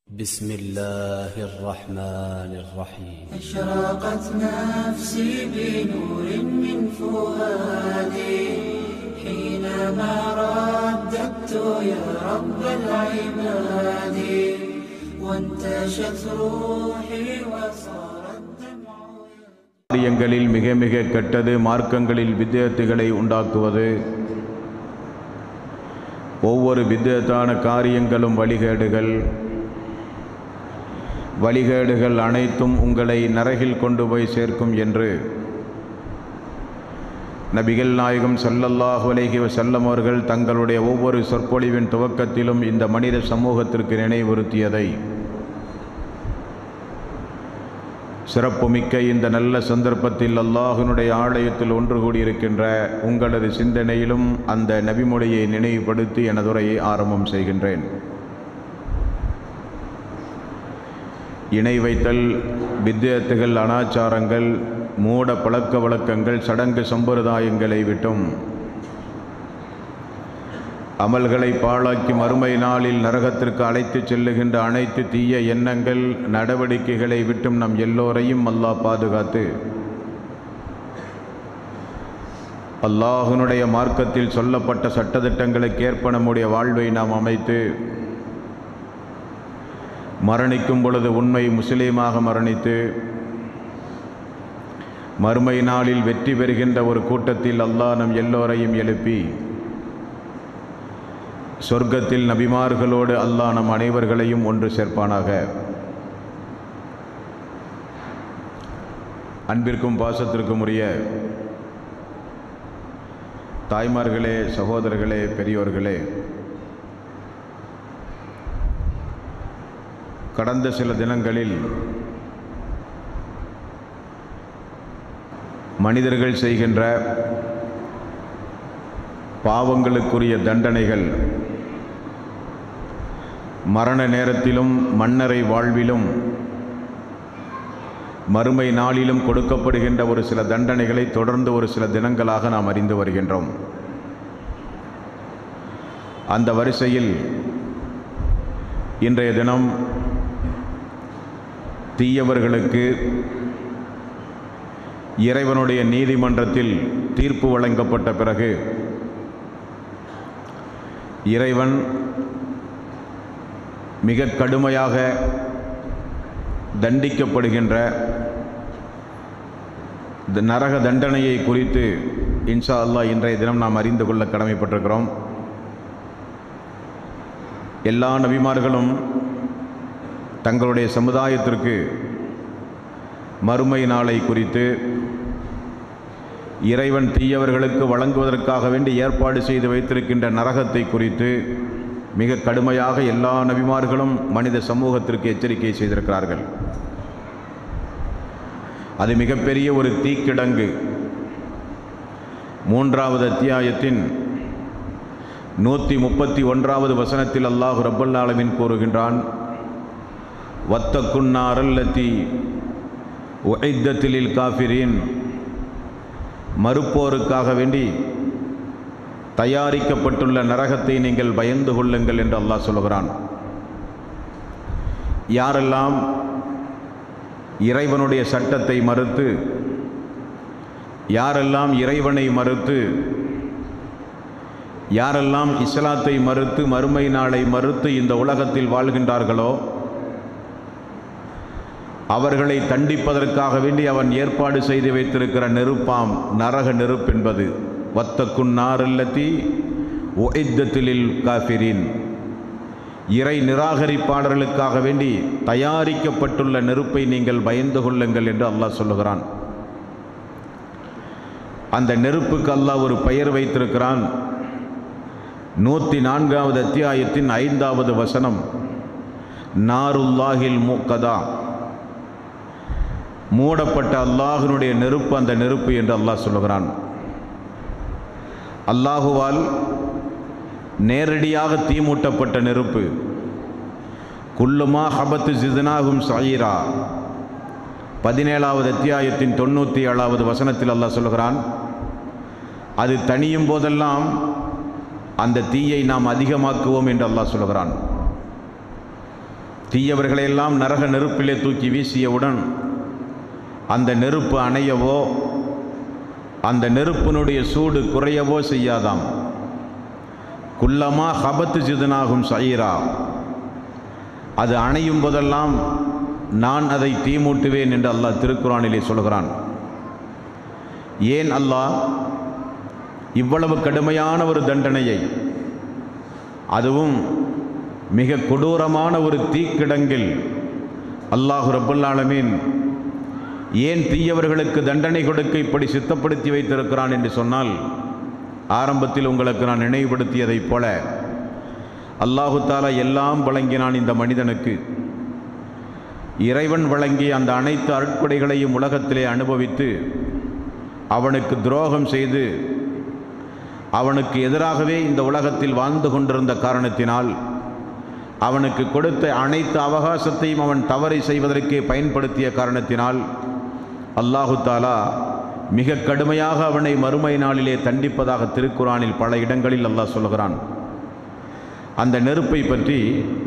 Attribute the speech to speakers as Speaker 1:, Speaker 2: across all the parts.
Speaker 1: بسم الله الرحمن الرحيم
Speaker 2: أشرقت نفسي بنور من فؤادي حينما رددت يا رب العباد وانتشت روحي وصار الدمع
Speaker 3: காரியங்களில் மிக மிக கெட்டது மார்க்கங்களில் வித்தியத்துகளை உண்டாக்குவது ஒவ்வொரு வித்தியத்தான காரியங்களும் வழிகேடுகள் வழிகேடுகள் அனைத்தும் உங்களை நரகில் கொண்டு போய் சேர்க்கும் என்று நபிகள் நாயகம் ஸல்லல்லாஹு அலைஹி வஸல்லம் அவர்கள் தங்களுடைய ஒவ்வொரு சொற்பொழிவின் துவக்கத்திலும் இந்த மனித சமூகத்திற்கு நினைவுறுத்தியதை சிறப்புமிக்க இந்த நல்ல சந்தர்ப்பத்தில் அல்லாஹினுடைய ஆலயத்தில் ஒன்று கூடியிருக்கின்ற உங்களது சிந்தனையிலும் அந்த நபிமொழியை நினைவுபடுத்தி எனதுரையை ஆரம்பம் செய்கின்றேன் இணை வைத்தல் வித்தியத்துகள் அனாச்சாரங்கள் மூட பழக்க வழக்கங்கள் சடங்கு சம்பிரதாயங்களை விட்டும் அமல்களை பாழாக்கி மறுமை நாளில் நரகத்திற்கு அழைத்துச் செல்லுகின்ற அனைத்து தீய எண்ணங்கள் நடவடிக்கைகளை விட்டும் நம் எல்லோரையும் அல்லாஹ் பாதுகாத்து அல்லாஹ்வினுடைய மார்க்கத்தில் சொல்லப்பட்ட சட்டதிட்டங்களுக்கு ஏற்ப நம்முடைய வாழ்வை நாம் அமைத்து மரணிக்கும் பொழுது உண்மை முஸ்லீமாக மரணித்து மறுமை நாளில் வெற்றி பெறுகின்ற ஒரு கூட்டத்தில் அல்லாஹ் நம் எல்லோரையும் எழுப்பி சொர்க்கத்தில் நபிமார்களோடு அல்லாஹ் நம் அனைவர்களையும் ஒன்று சேர்ப்பானாக அன்பிற்கும் பாசத்திற்கும் உரிய தாய்மார்களே சகோதரர்களே பெரியோர்களே கடந்த சில தினங்களில் மனிதர்கள் செய்கின்ற பாவங்களுக்குரிய தண்டனைகள் மரண நேரத்திலும் மன்னரை வாழ்விலும் மறுமை நாளிலும் கொடுக்கப்படுகின்ற ஒரு சில தண்டனைகளை தொடர்ந்து ஒரு சில தினங்களாக நாம் அறிந்து வருகின்றோம் அந்த வரிசையில் இன்றைய தினம் தீயவர்களுக்கு இறைவனுடைய நீதிமன்றத்தில் தீர்ப்பு வழங்கப்பட்ட பிறகு இறைவன் மிக கடுமையாக தண்டிக்கப்படுகின்ற இந்த நரக தண்டனையை குறித்து இன்ஷா அல்லாஹ் இன்றைய தினம் நாம் அறிந்து கொள்ள கடமைப்பட்டிருக்கிறோம் எல்லா நபிமார்களும் தங்களுடைய சமுதாயத்திற்கு மறுமை நாளை குறித்து இறைவன் தீயவர்களுக்கு வழங்குவதற்காக வேண்டி ஏற்பாடு செய்து வைத்திருக்கின்ற நரகத்தை குறித்து மிக கடுமையாக எல்லா நபிமார்களும் மனித சமூகத்திற்கு எச்சரிக்கை செய்திருக்கிறார்கள் அது மிகப்பெரிய ஒரு தீக்கிடங்கு மூன்றாவது அத்தியாயத்தின் நூற்றி முப்பத்தி ஒன்றாவது வசனத்தில் அல்லாஹு ரப்பல் ஆலமீன் கூறுகின்றான் வத்தக்குன்னாரல்லத்தி உஐத்தத்திலில் காஃபிரின் மறுப்போருக்காக வேண்டி தயாரிக்கப்பட்டுள்ள நரகத்தை நீங்கள் பயந்து கொள்ளுங்கள் என்று அல்லாஹ் சொல்கிறான் யாரெல்லாம் இறைவனுடைய சட்டத்தை மறுத்து யாரெல்லாம் இறைவனை மறுத்து யாரெல்லாம் இஸ்லாத்தை மறுத்து மறுமை நாளை மறுத்து இந்த உலகத்தில் வாழ்கின்றார்களோ அவர்களை தண்டிப்பதற்காக வேண்டி அவன் ஏற்பாடு செய்து வைத்திருக்கிற நெருப்பாம் நரக நெருப்பு என்பது வத்தக்குன் நாரல்லத்தி ஒய்தத்திலில் காஃபிரின் இறை நிராகரிப்பாளர்களுக்காக வேண்டி தயாரிக்கப்பட்டுள்ள நெருப்பை நீங்கள் பயந்து கொள்ளுங்கள் என்று அல்லாஹ் சொல்லுகிறான் அந்த நெருப்புக்கு அல்லாஹ் ஒரு பெயர் வைத்திருக்கிறான் நூற்றி நான்காவது அத்தியாயத்தின் ஐந்தாவது வசனம் நாருல்லாஹில் மூக்கதா மூடப்பட்ட அல்லாஹினுடைய நெருப்பு அந்த நெருப்பு என்று அல்லாஹ் சொல்லுகிறான் அல்லாஹுவால் நேரடியாக தீமூட்டப்பட்ட நெருப்பு குல்லுமா ஹபத்து ஜிதனாகும் சாயிரா பதினேழாவது அத்தியாயத்தின் தொண்ணூற்றி ஏழாவது வசனத்தில் அல்லாஹ் சொல்லுகிறான் அது தனியும் போதெல்லாம் அந்த தீயை நாம் அதிகமாக்குவோம் என்று அல்லாஹ் சொல்லுகிறான் தீயவர்களையெல்லாம் நரக நெருப்பிலே தூக்கி வீசியவுடன் அந்த நெருப்பு அணையவோ அந்த நெருப்பினுடைய சூடு குறையவோ செய்யாதாம் குல்லமா ஹபத்து ஜிதனாகும் சயிரா அது அணையும் போதெல்லாம் நான் அதை தீமூட்டுவேன் என்று அல்லாஹ் திருக்குறானிலே சொல்கிறான் ஏன் அல்லாஹ் இவ்வளவு கடுமையான ஒரு தண்டனையை அதுவும் மிக கொடூரமான ஒரு தீக்கிடங்கில் அல்லாஹு ரபுல்லாலமீன் ஏன் தீயவர்களுக்கு தண்டனை கொடுக்க இப்படி சித்தப்படுத்தி வைத்திருக்கிறான் என்று சொன்னால் ஆரம்பத்தில் உங்களுக்கு நான் நினைவுபடுத்தியதைப் போல அல்லாஹு தாலா எல்லாம் வழங்கினான் இந்த மனிதனுக்கு இறைவன் வழங்கிய அந்த அனைத்து அருட்கொடைகளையும் உலகத்திலே அனுபவித்து அவனுக்கு துரோகம் செய்து அவனுக்கு எதிராகவே இந்த உலகத்தில் வாழ்ந்து கொண்டிருந்த காரணத்தினால் அவனுக்கு கொடுத்த அனைத்து அவகாசத்தையும் அவன் தவறை செய்வதற்கே பயன்படுத்திய காரணத்தினால் அல்லாஹு தாலா மிக கடுமையாக அவனை மறுமை நாளிலே தண்டிப்பதாக திருக்குறானில் பல இடங்களில் அல்லாஹ் சொல்கிறான் அந்த நெருப்பை பற்றி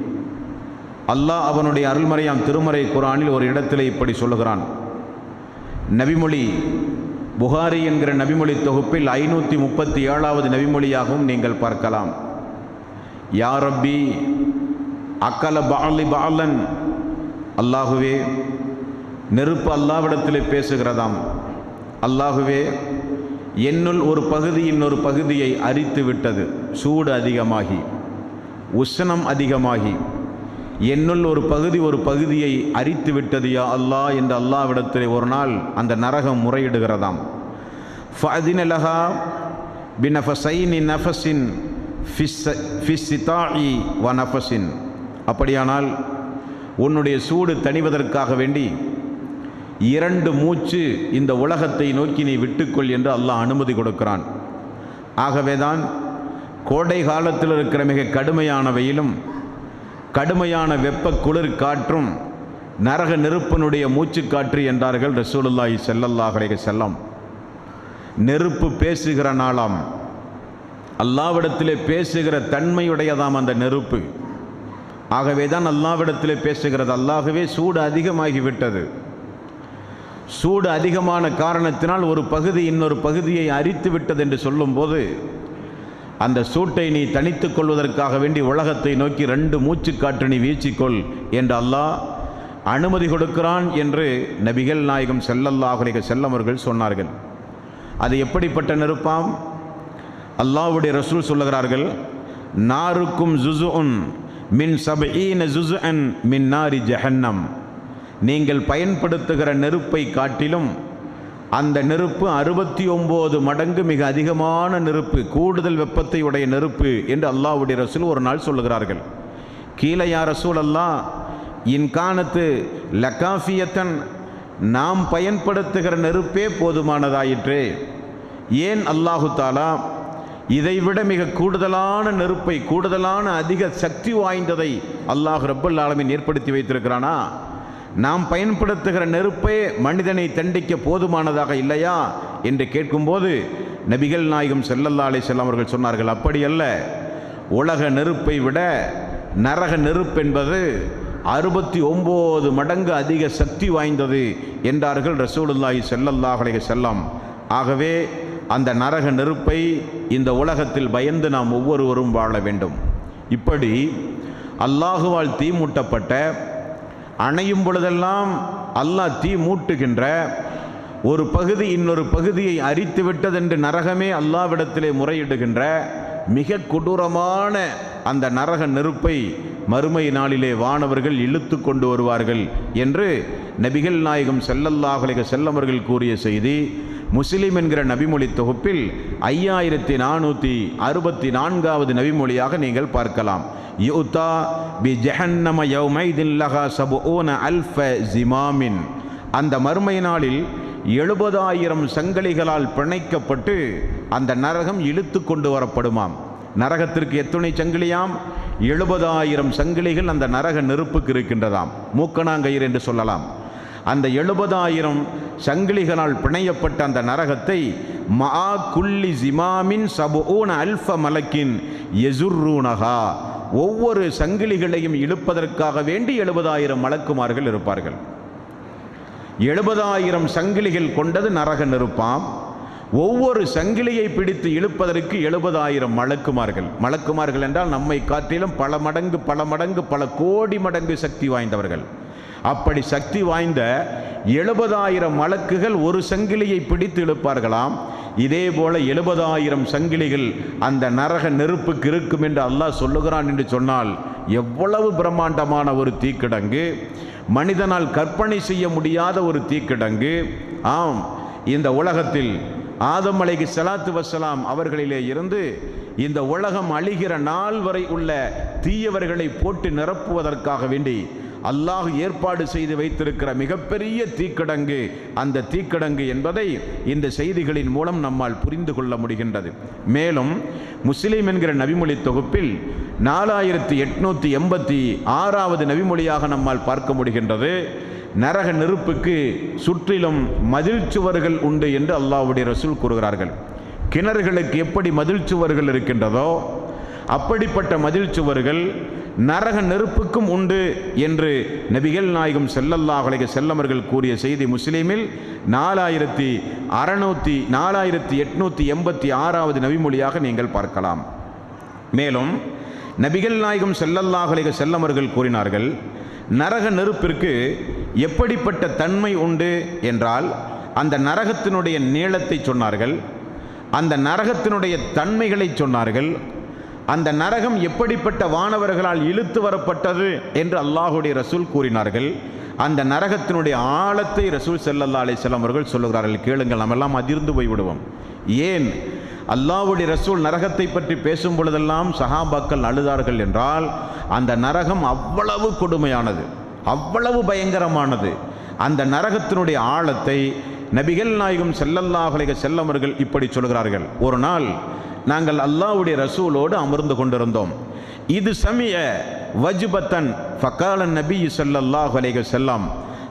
Speaker 3: அல்லாஹ் அவனுடைய அருள்மறையாம் திருமறை குரானில் ஒரு இடத்திலே இப்படி சொல்லுகிறான் நபிமொழி புகாரி என்கிற நபிமொழி தொகுப்பில் ஐநூற்றி முப்பத்தி ஏழாவது நபிமொழியாகவும் நீங்கள் பார்க்கலாம் யா ரப்பி அக்கல பாலி பாலன் அல்லாஹுவே நெருப்பு அல்லாவிடத்தில் பேசுகிறதாம் அல்லாஹுவே என்னுள் ஒரு பகுதி இன்னொரு பகுதியை அரித்து விட்டது சூடு அதிகமாகி உஷ்ணம் அதிகமாகி என்னுள் ஒரு பகுதி ஒரு பகுதியை அரித்து விட்டது யா அல்லாஹ் என்று அல்லாவிடத்தில் ஒரு நாள் அந்த நரகம் முறையிடுகிறதாம் ஃபதினலஹா பினஃபசைனி நஃபஸின் ஃபிஸ்ஸிதாஇ வ நஃபஸின் அப்படியானால் உன்னுடைய சூடு தணிவதற்காக வேண்டி இரண்டு மூச்சு இந்த உலகத்தை நோக்கி நீ விட்டுக்கொள் என்று அல்லாஹ் அனுமதி கொடுக்கிறான் ஆகவேதான் கோடை காலத்தில் இருக்கிற மிக கடுமையான வெயிலும் கடுமையான வெப்ப குளிர் காற்றும் நரக நெருப்பினுடைய மூச்சுக்காற்று என்றார்கள் ரசூலுல்லாஹி ஸல்லல்லாஹு அலைஹி செல்லம் நெருப்பு பேசுகிற நாளாம் அல்லாவிடத்திலே பேசுகிற தன்மையுடையதாம் அந்த நெருப்பு ஆகவே தான் அல்லாவிடத்திலே பேசுகிறது அல்லாகவே சூடு அதிகமாகிவிட்டது சூடு அதிகமான காரணத்தினால் ஒரு பகுதி இன்னொரு பகுதியை அரித்து விட்டது என்று சொல்லும்போது அந்த சூட்டை நீ தனித்துக் கொள்வதற்காக வேண்டி உலகத்தை நோக்கி ரெண்டு மூச்சுக்காற்று நீ வீச்சிக்கொள் என்று அல்லாஹ் அனுமதி கொடுக்கிறான் என்று நபிகள் நாயகம் செல்லல்லாஹுலேக செல்லவர்கள் சொன்னார்கள் அது எப்படிப்பட்ட நெருப்பாம் அல்லாஹ்வுடைய ரசூல் சொல்லுகிறார்கள் நாருக்கும் ஜுசுன் மின் சபீன ஜுசுஅன் மின் நாரி ஜஹன்னம் நீங்கள் பயன்படுத்துகிற நெருப்பை காட்டிலும் அந்த நெருப்பு அறுபத்தி ஒம்பது மடங்கு மிக அதிகமான நெருப்பு கூடுதல் வெப்பத்தை உடைய நெருப்பு என்று அல்லாஹ்வுடைய ரசூல் ஒரு நாள் சொல்லுகிறார்கள் கீழே யா ரசூல் அல்லாஹ் இன்கானத்து லக்காஃபியத்தன் நாம் பயன்படுத்துகிற நெருப்பே போதுமானதாயிற்றே ஏன் அல்லாஹு தாலா இதைவிட மிக கூடுதலான நெருப்பை கூடுதலான அதிக சக்தி வாய்ந்ததை அல்லாஹ் ரப்பல் ஆலமீன் ஏற்படுத்தி வைத்திருக்கிறானா நாம் பயன்படுத்துகிற நெருப்பே மனிதனை தண்டிக்க போதுமானதாக இல்லையா என்று கேட்கும்போது நபிகள் நாயகம் செல்லல்லா அலை செல்லம் அவர்கள் சொன்னார்கள் அப்படி அல்ல உலக நெருப்பை விட நரக நெருப்பு என்பது அறுபத்தி ஒம்பது மடங்கு அதிக சக்தி வாய்ந்தது என்றார்கள் ரசூலுல்லாஹி ஸல்லல்லாஹு அலைஹி செல்லம் ஆகவே அந்த நரக நெருப்பை இந்த உலகத்தில் பயந்து நாம் ஒவ்வொருவரும் வாழ வேண்டும் இப்படி அல்லாஹுவால் தீ மூட்டப்பட்ட அணையும் பொழுதெல்லாம் அல்லாஹ் தீ மூட்டுகின்ற ஒரு பகுதி இன்னொரு பகுதியை அரித்து விட்டதென்று நரகமே அல்லாவிடத்திலே முறையிடுகின்ற மிக கொடூரமான அந்த நரக நெருப்பை மறுமை நாளிலே வானவர்கள் இழுத்து கொண்டு வருவார்கள் என்று நபிகள் நாயகம் செல்லல்லாஹுலேக செல்லவர்கள் கூறிய செய்தி முஸ்லிம் என்கிற நபிமொழி தொகுப்பில் ஐயாயிரத்தி நானூற்றி அறுபத்தி நான்காவது நபிமொழியாக நீங்கள் பார்க்கலாம் யுத்தா பி ஜஹன்னம யௌமைதின் லஹா சபுஊன அல்ஃப ஜிமாமின் அந்த மறுமை நாளில் எழுபதாயிரம் சங்கிலிகளால் பிணைக்கப்பட்டு அந்த நரகம் இழுத்து கொண்டு வரப்படுமாம் நரகத்திற்கு எத்துணை சங்கிலியாம் எழுபதாயிரம் சங்கிலிகள் அந்த நரக நெருப்புக்கு இருக்கின்றதாம் மூக்கணாங்கயிறு என்று சொல்லலாம் அந்த எழுபதாயிரம் சங்கிலிகளால் பிணையப்பட்ட அந்த நரகத்தை மா குல்லி ஜிமாமின் சபுஊன அல்ஃப மலக்கின் எசுர்ரூனகா ஒவ்வொரு சங்கிலிகளையும் இழுப்பதற்காக வேண்டி எழுபதாயிரம் மலக்குமார்கள் இருப்பார்கள் எழுபதாயிரம் சங்கிலிகள் கொண்டது நரக நெருப்பாம் ஒவ்வொரு சங்கிலியை பிடித்து இழுப்பதற்கு எழுபதாயிரம் மலக்குமார்கள் மலக்குமார்கள் என்றால் நம்மை காட்டிலும் பல மடங்கு பல மடங்கு பல கோடி மடங்கு சக்தி வாய்ந்தவர்கள் அப்படி சக்தி வாய்ந்த எழுபதாயிரம் மலக்குகள் ஒரு சங்கிலியை பிடித்து இழுப்பார்களாம் இதே போல எழுபதாயிரம் சங்கிலிகள் அந்த நரக நெருப்புக்கு இருக்கும் என்று அல்லாஹ் சொல்லுகிறான் என்று சொன்னால் எவ்வளவு பிரம்மாண்டமான ஒரு தீக்கிடங்கு மனிதனால் கற்பனை செய்ய முடியாத ஒரு தீக்கிடங்கு ஆம் இந்த உலகத்தில் ஆதம் அலைஹி ஸலாத்து வஸ்ஸலாம் அவர்களிலே இருந்து இந்த உலகம் அழிகிற நாள் வரை உள்ள தீயவர்களை போட்டு நிரப்புவதற்காக வேண்டி அல்லாஹ் ஏற்பாடு செய்து வைத்திருக்கிற மிகப்பெரிய தீக்கிடங்கு அந்த தீக்கிடங்கு என்பதை இந்த செய்திகளின் மூலம் நம்மால் புரிந்து கொள்ள முடிகின்றது மேலும் முஸ்லீம் என்கிற நபிமொழி தொகுப்பில் நாலாயிரத்தி எட்நூற்றி எண்பத்தி ஆறாவது நபிமொழியாக நம்மால் பார்க்க முடிகின்றது நரக நெருப்புக்கு சுற்றிலும் மதில் சுவர்கள் உண்டு என்று அல்லாஹ்வுடைய ரசூல் கூறுகிறார்கள் கிணறுகளுக்கு எப்படி மதில் சுவர்கள் இருக்கின்றதோ அப்படிப்பட்ட மதில் சுவர்கள் நரக நெருப்புக்கும் உண்டு என்று நபிகள் நாயகம் செல்லல்லாஹ் அலைஹி செல்லமர்கள் கூறிய செய்தி முஸ்லீமில் நாலாயிரத்தி அறநூற்றி நாலாயிரத்தி எட்நூற்றி எண்பத்தி ஆறாவது நபிமொழியாக நீங்கள் பார்க்கலாம் மேலும் நபிகள் நாயகம் செல்லல்லாஹ் அலைஹி செல்லமர்கள் கூறினார்கள் நரக நெருப்பிற்கு எப்படிப்பட்ட தன்மை உண்டு என்றால் அந்த நரகத்தினுடைய நீளத்தை சொன்னார்கள் அந்த நரகத்தினுடைய தன்மைகளை சொன்னார்கள் அந்த நரகம் எப்படிப்பட்ட வானவர்களால் இழுத்து வரப்பட்டது என்று அல்லாஹுடைய ரசூல் கூறினார்கள் அந்த நரகத்தினுடைய ஆழத்தை ரசூல் செல்லல்லா அலிஸ்லாம் அவர்கள் சொல்லுகிறார்கள் கேளுங்கள் நம்ம எல்லாம் அதிர்ந்து போய் விடுவோம் ஏன் அல்லாஹ்வுடைய ரசூல் நரகத்தை பற்றி பேசும் பொழுதெல்லாம் சஹாபாக்கள் அழுதார்கள் என்றால் அந்த நரகம் அவ்வளவு கொடுமையானது அவ்வளவு பயங்கரமானது அந்த நரகத்தினுடைய ஆழத்தை நபிகள் நாயகம் செல்லல்லாஹ் அலைஹி செல்லமர்கள் இப்படி சொல்கிறார்கள் ஒரு நாள் நாங்கள் அல்லாஹ்வுடைய ரசூலோடு அமர்ந்து கொண்டிருந்தோம் இது சமய வஜ்பத்தன் ஃபகாலன் நபி ஸல்லல்லாஹு அலைஹி செல்லம்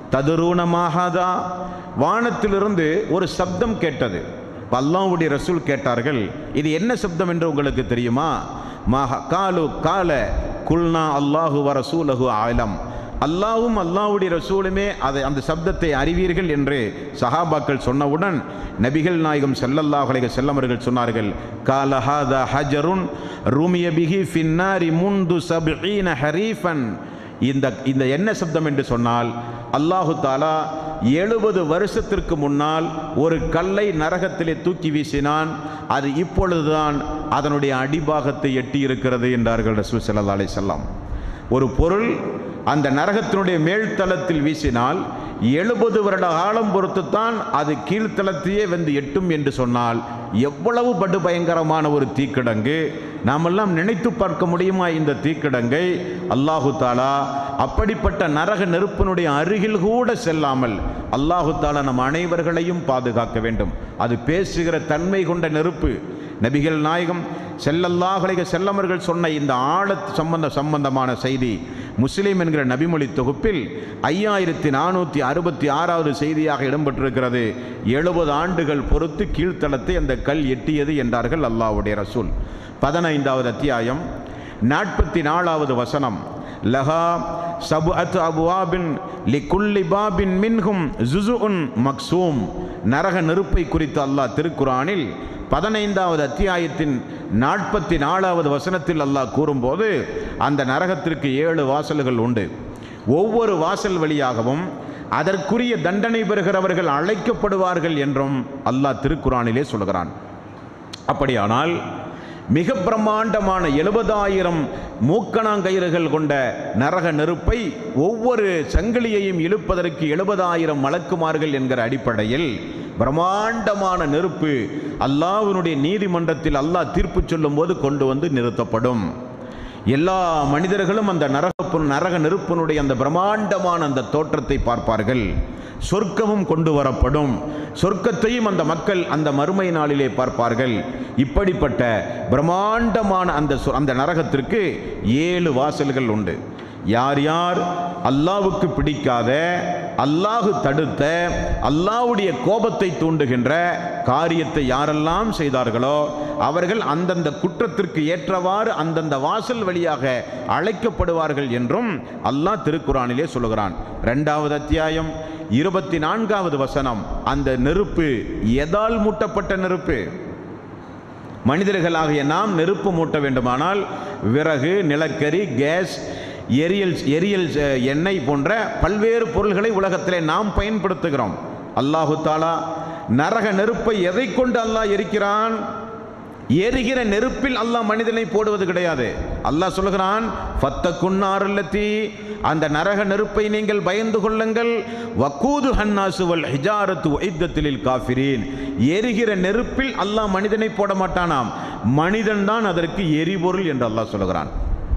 Speaker 3: ததுரூனமாகாதா வானத்திலிருந்து ஒரு சப்தம் கேட்டது அல்லாஹ்வுடைய ரசூல் கேட்டார்கள் இது என்ன சப்தம் என்று உங்களுக்கு தெரியுமா மஹ காலு கால குல்னா அல்லாஹு வ ரசூலஹு ஆலம் அல்லாஹ்வும் அல்லாஹ்வுடைய ரசூலுமே அதை அந்த சப்தத்தை அறிவீர்கள் என்று சஹாபாக்கள் சொன்னவுடன் நபிகள் நாயகம் ஸல்லல்லாஹு அலைஹி செல்லமர்கள் சொன்னார்கள் கால ஹாதா ஹஜருன் ரூமிய பிஹி ஃபின்னாரி முந்து சப்ஈன ஹரீஃபன் இந்த இந்த என்ன சப்தம் என்று சொன்னால் அல்லாஹு தாலா எழுபது வருஷத்திற்கு முன்னால் ஒரு கல்லை நரகத்திலே தூக்கி வீசினான் அது இப்பொழுதுதான் அதனுடைய அடிபாகத்தை எட்டி இருக்கிறது என்றார்கள் ரசூல் ஸல்லல்லாஹு அலைஹி வஸல்லம் ஒரு பொருள் அந்த நரகத்தினுடைய மேல்தளத்தில் வீசினால் எழுபது வருட காலம் பொறுத்துத்தான் அது கீழ்த்தளத்தையே வந்து எட்டும் என்று சொன்னால் எவ்வளவு படு பயங்கரமான ஒரு தீக்கிடங்கு நாமெல்லாம் நினைத்து பார்க்க முடியுமா இந்த தீக்கிடங்கை அல்லாஹு தாலா அப்படிப்பட்ட நரக நெருப்பினுடைய அருகில் கூட செல்லாமல் அல்லாஹு தாலா நம் அனைவர்களையும் பாதுகாக்க வேண்டும் அது பேசுகிற தன்மை கொண்ட நெருப்பு நபிகள் நாயகம் செல்லல்லாஹலைக செல்லமர்கள் சொன்ன இந்த ஆழத் சம்பந்த சம்பந்தமான செய்தி முஸ்லீம் என்கிற நபிமொழி தொகுப்பில் ஐயாயிரத்தி நானூற்றி அறுபத்தி ஆறாவது செய்தியாக இடம்பெற்றிருக்கிறது எழுபது ஆண்டுகள் பொறுத்து கீழ்த்தளத்தை அந்த கல் எட்டியது என்றார்கள் அல்லாஹ்வுடைய ரசூல் பதினைந்தாவது அத்தியாயம் நாற்பத்தி நாலாவது வசனம் லஹா சபு அத் அபுவாபின் லிகுல்லி பாபின் மின்ஹும் ஜுசுஉன் மக்சூம் நரக நெருப்பை குறித்து அல்லாஹ் திருக்குரானில் பதினைந்தாவது அத்தியாயத்தின் நாற்பத்தி நாலாவது வசனத்தில் அல்லாஹ் கூறும்போது அந்த நரகத்திற்கு ஏழு வாசல்கள் உண்டு ஒவ்வொரு வாசல் வழியாகவும் அதற்குரிய தண்டனை பெறுகிறவர்கள் அழைக்கப்படுவார்கள் என்றும் அல்லாஹ் திருக்குரானிலே சொல்கிறான் அப்படியானால் மிக பிரம்மாண்டமான எழுபதாயிரம் மூக்கணாங்கயிறுகள் கொண்ட நரக நெருப்பை ஒவ்வொரு சங்கிலியையும் இழுப்பதற்கு எழுபதாயிரம் மலக்குமார்கள் என்கிற அடிப்படையில் பிரம்மாண்டமான நெருப்பு அல்லாஹ்வினுடைய நீதிமன்றத்தில் அல்லாஹ் தீர்ப்பு சொல்லும்போது கொண்டு வந்து நிறுத்தப்படும் எல்லா மனிதர்களும் அந்த நரகப்பு நரக நெருப்பினுடைய அந்த பிரம்மாண்டமான அந்த தோற்றத்தை பார்ப்பார்கள் சொர்க்கமும் கொண்டு வரப்படும் சொர்க்கத்தையும் அந்த மக்கள் அந்த மறுமை நாளிலே பார்ப்பார்கள் இப்படிப்பட்ட பிரம்மாண்டமான அந்த சொ- அந்த நரகத்திற்கு ஏழு வாசல்கள் உண்டு யார் யார் அல்லாவுக்கு பிடிக்காத அல்லாஹு தடுத்த அல்லாஹ்வுடைய கோபத்தை தூண்டுகின்ற காரியத்தை யாரெல்லாம் செய்தார்களோ அவர்கள் அந்தந்த குற்றத்திற்கு ஏற்றவாறு அந்தந்த வாசல் வழியாக அழைக்கப்படுவார்கள் என்றும் அல்லாஹ் திருக்குறானிலே சொல்லுகிறான் இரண்டாவது அத்தியாயம் இருபத்தி நான்காவது வசனம் அந்த நெருப்பு எதால் மூட்டப்பட்ட நெருப்பு மனிதர்களாகிய நாம் நெருப்பு மூட்ட வேண்டுமானால் விறகு நிலக்கரி கேஸ் எரியல் எரியல் அஹ், எண்ணெய் போன்ற பல்வேறு பொருள்களை உலகத்திலே நாம் பயன்படுத்துகிறோம் அல்லாஹு தாலா நரக நெருப்பை எதை கொண்டு அல்லாஹ் எரிக்கிறான் எரிகிற நெருப்பில் அல்லாஹ் மனிதனை போடுவது கிடையாது அல்லாஹ் சொல்லுகிறான் ஃபத்த குன்னாருல்லத்தி அந்த நரக நெருப்பை நீங்கள் பயந்து கொள்ளுங்கள் வக்கூது ஹன்னாசு வல் ஹிஜாரத்து வைத்தத்திலில் காஃபிரீன் எரிகிற நெருப்பில் அல்லாஹ் மனிதனை போட மாட்டானாம் மனிதன் தான் அதற்கு எரிபொருள் என்று அல்லாஹ் சொல்லுகிறான்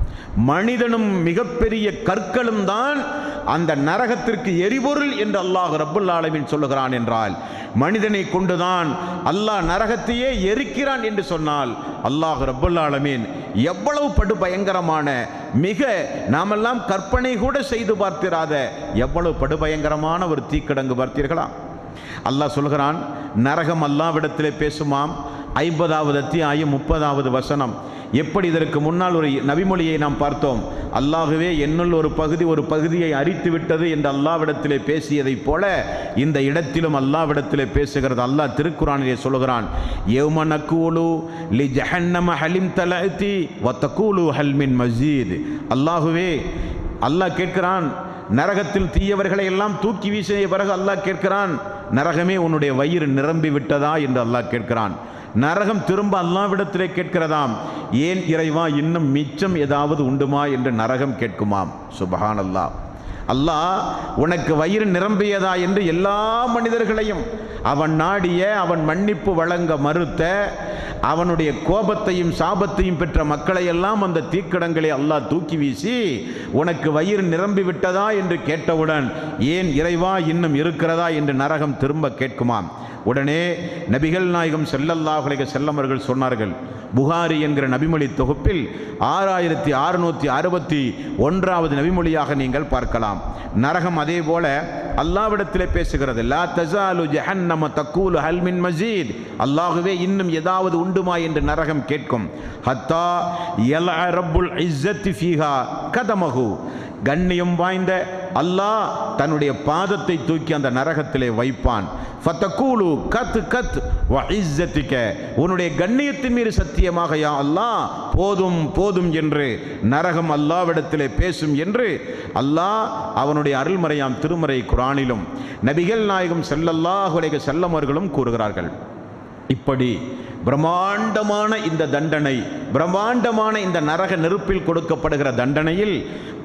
Speaker 3: மனிதனும் மிகப்பெரிய கற்களும் தான் அந்த நரகத்திற்கு எரிபொருள் என்று அல்லாஹ் ரப்புல் ஆலமீன் சொல்லுகிறான் என்றால் மனிதனை கொண்டுதான் அல்லாஹ் நரகத்தையே எரிக்கிறான் என்று சொன்னால் அல்லாஹ் ரப்புல் ஆலமீன் எவ்வளவு படு பயங்கரமான மிக நாமெல்லாம் கற்பனை கூட செய்து பார்த்திராத எவ்வளவு படுபயங்கரமான ஒரு தீக்கிடங்கு பார்த்தீர்களா அல்லாஹ் சொல்கிறான் நரகம் அல்லாவிடத்திலே பேசுமாம் ஐம்பதாவது அத்தியாயம் முப்பதாவது வசனம் எப்படி இதற்கு முன்னால் ஒரு நபிமொழியை நாம் பார்த்தோம் அல்லாகவே என்னுள் ஒரு பகுதி ஒரு பகுதியை அரித்து விட்டது என்று அல்லாவிடத்திலே பேசியதைப் போல இந்த இடத்திலும் அல்லாவிடத்திலே பேசுகிறது அல்லாஹ் திருக்குறானிலே சொல்கிறான் யௌம நக்கூலு லி ஜஹன்னம ஹலிம் தலஅதி வ தகூலு ஹல் மின் மஸ்ஜீத் அல்லாஹுவே அல்லாஹ் கேட்கிறான் நரகத்தில் தீயவர்களை எல்லாம் தூக்கி வீசிய பிறகு அல்லாஹ் கேட்கிறான் நரகமே உன்னுடைய வயிறு நிரம்பி விட்டதா என்று அல்லாஹ் கேட்கிறான் நரகம் திரும்ப அல்லாவிடத்திலே கேட்கிறதாம் ஏன் இறைவா இன்னும் மிச்சம் ஏதாவது உண்டுமா என்று நரகம் கேட்குமாம் சுபஹான் அல்லாஹ் அல்லாஹ் உனக்கு வயிறு நிரம்பியதா என்று எல்லா மனிதர்களையும் அவன் நாடிய அவன் மன்னிப்பு வழங்க மறுத்த அவனுடைய கோபத்தையும் சாபத்தையும் பெற்ற மக்களை எல்லாம் அந்த தீக்கிடங்களை அல்லாஹ் தூக்கி வீசி உனக்கு வயிறு நிரம்பி விட்டதா என்று கேட்டவுடன் ஏன் இறைவா இன்னும் இருக்கிறதா என்று நரகம் திரும்ப கேட்குமாம் உடனே நபிகள் நாயகம் ஸல்லல்லாஹு அலைஹி செல்லமர்கள் சொன்னார்கள் புகாரி என்கிற நபிமொழி தொகுப்பில் ஆறாயிரத்தி அறுநூத்தி அறுபத்தி ஒன்றாவது நபிமொழியாக நீங்கள் பார்க்கலாம் நரகம் அதே போல அல்லாவிடத்திலே பேசுகிறது லா தஸாலு ஜஹன்னம தக்கூலு ஹல் மின் மஜீத் அல்லாஹுவே இன்னும் ஏதாவது உண்டுமா என்று நரகம் கேட்கும் ஹத்தா யல ரப்புல் இஸ்ஸத்தி ஃபீஹா கதமஹு கண்ணியம் வாய்ந்த அல்லாஹ் தன்னுடைய பாதத்தை தூக்கி அந்த நரகத்திலே வைப்பான் ஃபத்தகூலு கத் கத் வ இஸ்ஸத்திக உன்னுடைய கண்ணியத்தின் மீது சத்தியமாக யா அல்லாஹ் போதும் போதும் என்று நரகம் அல்லாவிடத்திலே பேசும் என்று அல்லாஹ் அவனுடைய அருள்மறையாம் திருமறை குரானிலும் நபிகள் நாயகம் ஸல்லல்லாஹு அலைஹி வஸல்லம் அவர்களும் கூறுகிறார்கள் இப்படி பிரம்மாண்டமான இந்த தண்டனை பிரம்மாண்டமான இந்த நரக நெருப்பில் கொடுக்கப்படுகிற தண்டனையில்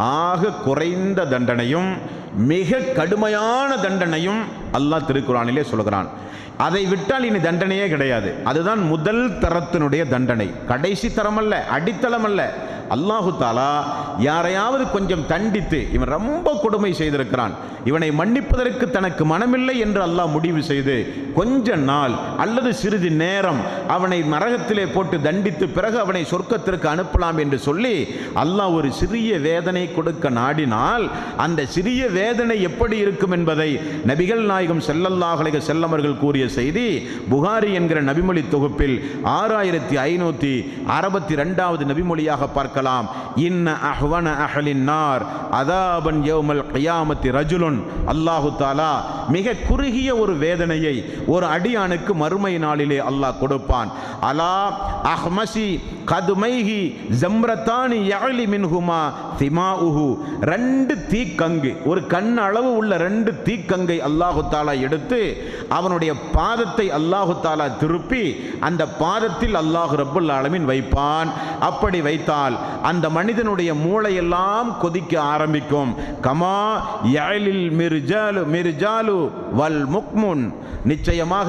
Speaker 3: ஆக குறைந்த தண்டனையும் மிக கடுமையான தண்டனையும் அல்லாஹ் திருக்குறானிலே சொல்கிறான் அதை விட்டால் இனி தண்டனையே கிடையாது அதுதான் முதல் தரத்தினுடைய தண்டனை கடைசி தரம் அல்ல அடித்தளம் அல்ல அல்லாஹு தாலா யாரையாவது கொஞ்சம் தண்டித்து இவன் ரொம்ப கொடுமை செய்திருக்கிறான் இவனை மன்னிப்பதற்கு தனக்கு மனமில்லை என்று அல்லாஹ் முடிவு செய்து கொஞ்ச நாள் அல்லது சிறிது நேரம் அவனை நரகத்திலே போட்டு தண்டித்து பிறகு அவனை சொர்க்கத்திற்கு அனுப்பலாம் என்று சொல்லி அல்லாஹ் ஒரு சிறிய வேதனை கொடுக்க நாடினால் அந்த சிறிய வேதனை எப்படி இருக்கும் என்பதை நபிகள் நாயகம் ஸல்லல்லாஹு அலைஹி செல்லமர்கள் கூறிய செய்தி புகாரி என்கிற நபிமொழி தொகுப்பில் ஆறாயிரத்தி ஐநூற்றி அறுபத்தி ரெண்டாவது நபிமொழியாக பார்க்கலாம் இன்ன அஹ்வன அஹலின் நார் அதாபன் யௌமல் கியாமத்தி ரஜுலுன் அல்லாஹு தாலா மிக குறுகிய ஒரு வேதனையை ஒரு அடியானுக்கு மறுமை நாளிலே அல்லாஹ் கொடுப்பான் அலா அஹ்மசி கதுமைஹி ஜம்ரத்தானி யஅலி மின்ஹுமா திமாஉஹு ரெண்டு தீக்கங்கு ஒரு கண் அளவு உள்ள ரெண்டு தீக்கங்கை அல்லாஹு தாலா எடுத்து அவனுடைய பாதத்தை அல்லாஹு தாலா திருப்பி அந்த பாதத்தில் அல்லாஹ் ரப்புல் ஆலமீன் வைப்பான் அப்படி வைத்தால் அந்த மனிதனுடைய மூளையெல்லாம் கொதிக்க ஆரம்பிக்கும் கமா யலில் மிர்ஜாலு மிர்ஜாலு வல் முக்முன் நிச்சயமாக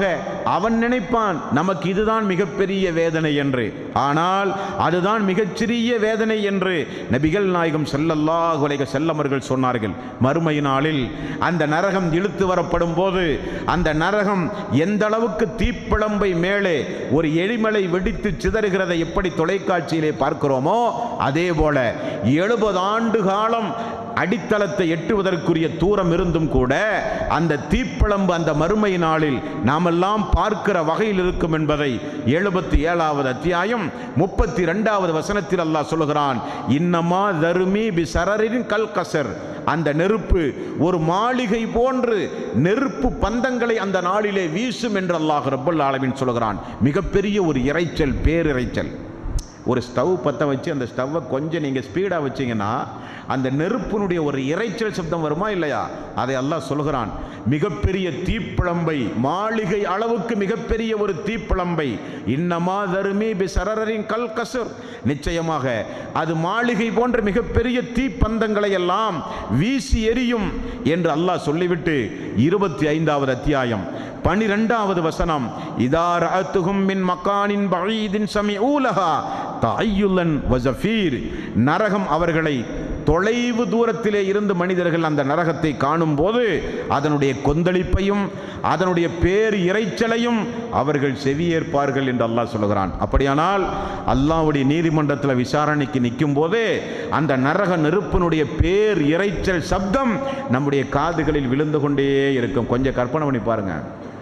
Speaker 3: அவன் நினைப்பான் நமக்கு இதுதான் மிகப்பெரிய வேதனை என்று ஆனால் அதுதான் மிகச்சிறிய வேதனை என்று நபிகள் நாயகம் ஸல்லல்லாஹு அலைஹி செல்லமர்கள் சொன்னார்கள் மறுமை நாளில் அந்த நரகம் இழுத்து வரப்படும் போது அந்த நரகம் எந்த அளவுக்கு தீப்பிழம்பை மேலே ஒரு எரிமலை வெடித்து சிதறுகிறதை எப்படி தொலைக்காட்சியிலே பார்க்கிறோமோ அதே போல எழுபது ஆண்டு காலம் அடித்தளத்தை எட்டுவதற்குரிய தூரம் இருந்தும் கூட அந்த தீப்பிழம்பு அந்த மறுமை நாளில் நாமெல்லாம் பார்க்கிற வகையில் இருக்கும் என்பதை எழுபத்தி ஏழாவது அத்தியாயம் முப்பத்தி ரெண்டாவது வசனத்தில் அல்லாஹ் சொல்லுகிறான் இன்னமா தருமி பி சரரின் கல் கசர் அந்த நெருப்பு ஒரு மாளிகை போன்று நெருப்பு பந்தங்களை அந்த நாளிலே வீசும் என்று அல்லாஹ் ரப்பல் ஆலமீன் சொல்கிறான் மிகப்பெரிய ஒரு இரைச்சல் பேரிரைச்சல் ஒரு ஸ்டவ் பற்ற வச்சு அந்த ஸ்டவ்வை கொஞ்சம் நீங்கள் ஸ்பீடாக வச்சீங்கன்னா அந்த நெருப்பினுடைய ஒரு இரைச்சல் சப்தம் வருமா இல்லையா அதை அல்லாஹ் சொல்கிறான் மிகப்பெரிய தீப்பிழம்பை மாளிகை அளவுக்கு மிகப்பெரிய ஒரு தீப்பிழம்பை இன்னமா தருமி பி சரரின் கல் கசர் நிச்சயமாக அது மாளிகை போன்ற மிகப்பெரிய தீப்பந்தங்களை எல்லாம் வீசி எரியும் என்று அல்லாஹ் சொல்லிவிட்டு இருபத்தி ஐந்தாவது அத்தியாயம் பனிரெண்டாவது வசனம் இதார் அத்துகும் மின் மக்கானின் பழீதின் சமி ஊலகா தாயுல்லன் வசஃபீர் நரகம் அவர்களை தொலைவு தூரத்திலே இருந்து மனிதர்கள் அந்த நரகத்தை காணும் போது அதனுடைய கொந்தளிப்பையும் அதனுடைய பேர் இரைச்சலையும் அவர்கள் செவியேற்பார்கள் என்று அல்லாஹ் சொல்லுகிறான் அப்படியானால் அல்லாஹ்வுடைய நீதிமன்றத்தில் விசாரணைக்கு நிற்கும் போதே அந்த நரக நெருப்பினுடைய பேர் இரைச்சல் சப்தம் நம்முடைய காதுகளில் விழுந்து கொண்டே இருக்கும் கொஞ்சம் கற்பனை பண்ணி பாருங்க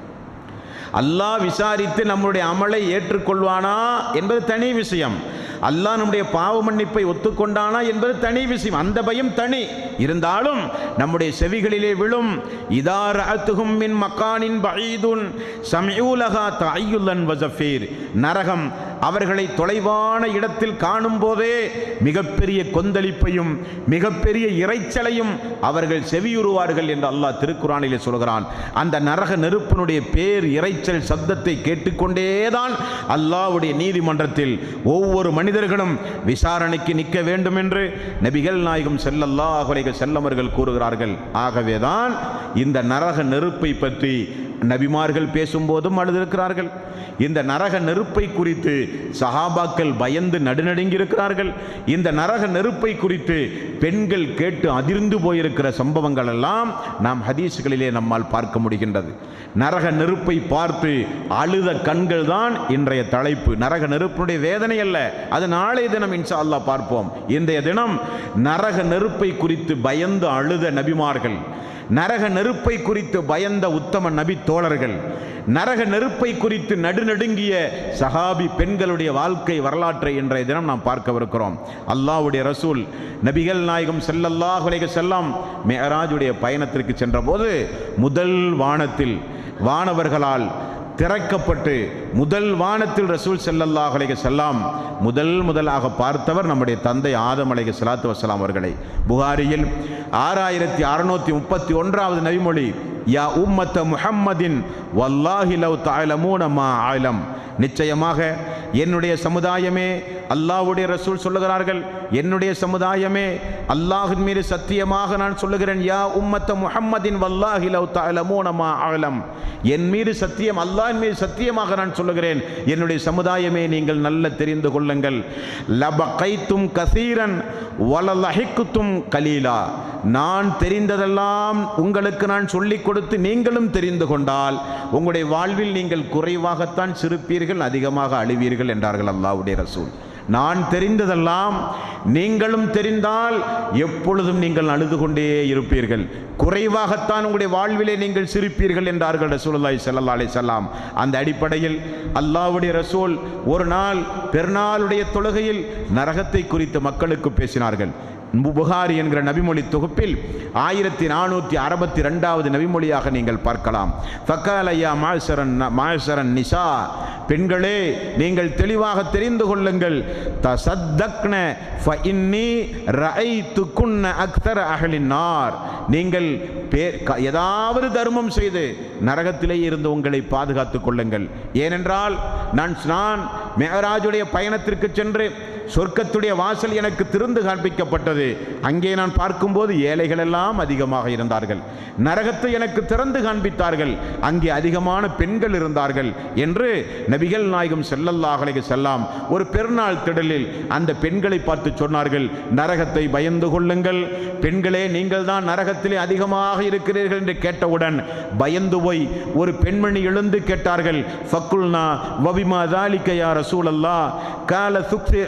Speaker 3: அல்லாஹ் விசாரித்து நம்முடைய அமலை ஏற்றுக்கொள்வானா என்பது தனி விஷயம் அல்லாஹ் நம்முடைய பாவ மன்னிப்பை ஒத்துக்கொண்டானா என்பது தனி விஷயம் அந்த பயம் தனி இருந்தாலும் நம்முடைய செவிகளிலே விழும் இதார் அத்துகும் மின் மக்கானின் பஈதுன் சமியூலகா தாயுல்லன் வசஃபீர் நரகம் அவர்களை தொலைவான இடத்தில் காணும் போதே மிகப்பெரிய கொந்தளிப்பையும் மிகப்பெரிய இரைச்சலையும் அவர்கள் செவியுறுவார்கள் என்று அல்லாஹ் திருக்குறானிலே சொல்கிறான் அந்த நரக நெருப்பினுடைய பேர் இரைச்சல் சப்தத்தை கேட்டுக்கொண்டேதான் அல்லாஹ்வுடைய நீதிமன்றத்தில் ஒவ்வொரு மனிதர்களும் விசாரணைக்கு நிற்க வேண்டும் என்று நபிகள் நாயகம் செல்லல்லாஹ் அலைஹி செல்லமர்கள் கூறுகிறார்கள் ஆகவேதான் இந்த நரக நெருப்பை பற்றி நபிமார்கள் பேசும்போதும் அழுதிருக்கிறார்கள் இந்த நரக நெருப்பை குறித்து சஹாபாக்கள் பயந்து நடுநடுங்கி இருக்கிறார்கள் இந்த நரக நெருப்பை குறித்து பெண்கள் கேட்டு அதிர்ந்து போயிருக்கிற சம்பவங்கள் எல்லாம் நாம் ஹதீஸ்களிலே நம்மால் பார்க்க முடிகின்றது நரக நெருப்பை பார்த்து அழுத கண்கள் தான் இன்றைய தலைப்பு நரக நெருப்பினுடைய வேதனை அல்ல அது நாளைய தினம் இன்ஷா அல்லாஹ் பார்ப்போம் இன்றைய தினம் நரக நெருப்பை குறித்து பயந்து அழுத நபிமார்கள் நரக நெருப்பை குறித்து பயந்த உத்தம நபி தோழர்கள் நரக நெருப்பை குறித்து நடுநடுங்கிய சஹாபி பெண்களுடைய வாழ்க்கை வரலாற்றை இன்றைய தினம் நாம் பார்க்கவிருக்கிறோம் அல்லாஹ்வுடைய ரசூல் நபிகள் நாயகம் ஸல்லல்லாஹு அலைஹி செல்லம் மேராஜுடைய பயணத்திற்கு சென்றபோது முதல் வானத்தில் வானவர்களால் திறக்கப்பட்டு முதல் வானத்தில் ரசூல் ஸல்லல்லாஹு அலைஹி செல்லாம் முதல் முதலாக பார்த்தவர் நம்முடைய தந்தை ஆதம் அலைஹி ஸலாத்து வஸலாம் அவர்களை புகாரியில் ஆறாயிரத்தி அறுநூத்தி முப்பத்தி ஒன்றாவது நபிமொழி யா உம்மத்த முஹம்மதின் வல்லாஹி லவ் தஅலமூன மா ஆலம் நிச்சயமாக என்னுடைய சமுதாயமே அல்லாஹ்வுடைய ரசூல் சொல்லுகிறார்கள் என்னுடைய சமுதாயமே அல்லாஹின் மீது சத்தியமாக நான் சொல்லுகிறேன் யா உம்மத்த முஹம்மதின் வல்லாஹி லவ் தஅலமூன மா ஆலம் என் மீது சத்தியம் அல்லாஹ்வின் மீது சத்தியமாக நான் சொல்லுகிறேன் என்னுடைய சமுதாயமே நீங்கள் நல்ல தெரிந்து கொள்ளுங்கள் லபகைத்தும் கசீரன் வலலஹிக்குத்தும் கலீலா நான் தெரிந்ததெல்லாம் உங்களுக்கு நான் சொல்லிக் கொடுத்து நீங்களும் தெரிந்து கொண்டால் உங்களுடைய வாழ்வில் நீங்கள் குறைவாகத்தான் சிரிப்பீர்கள் அதிகமாக அழிவீர்கள் என்றார்கள் அல்லாஹ்வுடைய ரசூல் நான் தெரிந்ததெல்லாம் நீங்களும் தெரிந்தால் எப்பொழுதும் நீங்கள் அழுது கொண்டே இருப்பீர்கள் குறைவாகத்தான் உங்களுடைய வாழ்விலே நீங்கள் சிரிப்பீர்கள் என்றார்கள் ரசூலுல்லாஹி ஸல்லல்லாஹு அலைஹி வஸல்லம் அந்த அடிப்படையில் அல்லாஹ்வுடைய ரசூல் ஒரு நாள் பெருநாளுடைய தொழுகையில் நரகத்தை குறித்து மக்களுக்கு பேசினார்கள் புகாரி என்கிற நபிமொழி தொகுப்பில் ஆயிரத்தி நானூற்றி அறுபத்தி ரெண்டாவது நபிமொழியாக நீங்கள் பார்க்கலாம் ஃபக்காலையா மாசரன் மாசரன் நிஷா பெண்களே நீங்கள் தெளிவாக தெரிந்து கொள்ளுங்கள் தசத்தக்ன ஃபஇன்னி ரஐத்துக்குன்ன அக்தர அகலின் நார் நீங்கள் பேர் க- ஏதாவது தர்மம் செய்து நரகத்திலே இருந்து உங்களை பாதுகாத்துக் கொள்ளுங்கள் ஏனென்றால் நான் நான் மேராஜுடைய பயணத்திற்கு சென்று சொர்க்கத்துடைய வாசல் எனக்கு திறந்து காண்பிக்கப்பட்டது அங்கே நான் பார்க்கும்போது ஏழைகள் எல்லாம் அதிகமாக இருந்தார்கள் நரகத்தை எனக்கு திறந்து காண்பித்தார்கள் அங்கே அதிகமான பெண்கள் இருந்தார்கள் என்று நபிகள் நாயகம் ஸல்லல்லாஹு அலைஹி செல்லாம் ஒரு பெருநாள் திடலில் அந்த பெண்களை பார்த்து சொன்னார்கள் நரகத்தை பயந்து கொள்ளுங்கள் பெண்களே நீங்கள் தான் நரகத்திலே அதிகமாக இருக்கிறீர்கள் என்று கேட்டவுடன் பயந்து போய் ஒரு பெண்மணி எழுந்து கேட்டார்கள் ஃபக்குல்னா வபிமா தாலிக்க யா ரசூலல்லா கால சுக்தி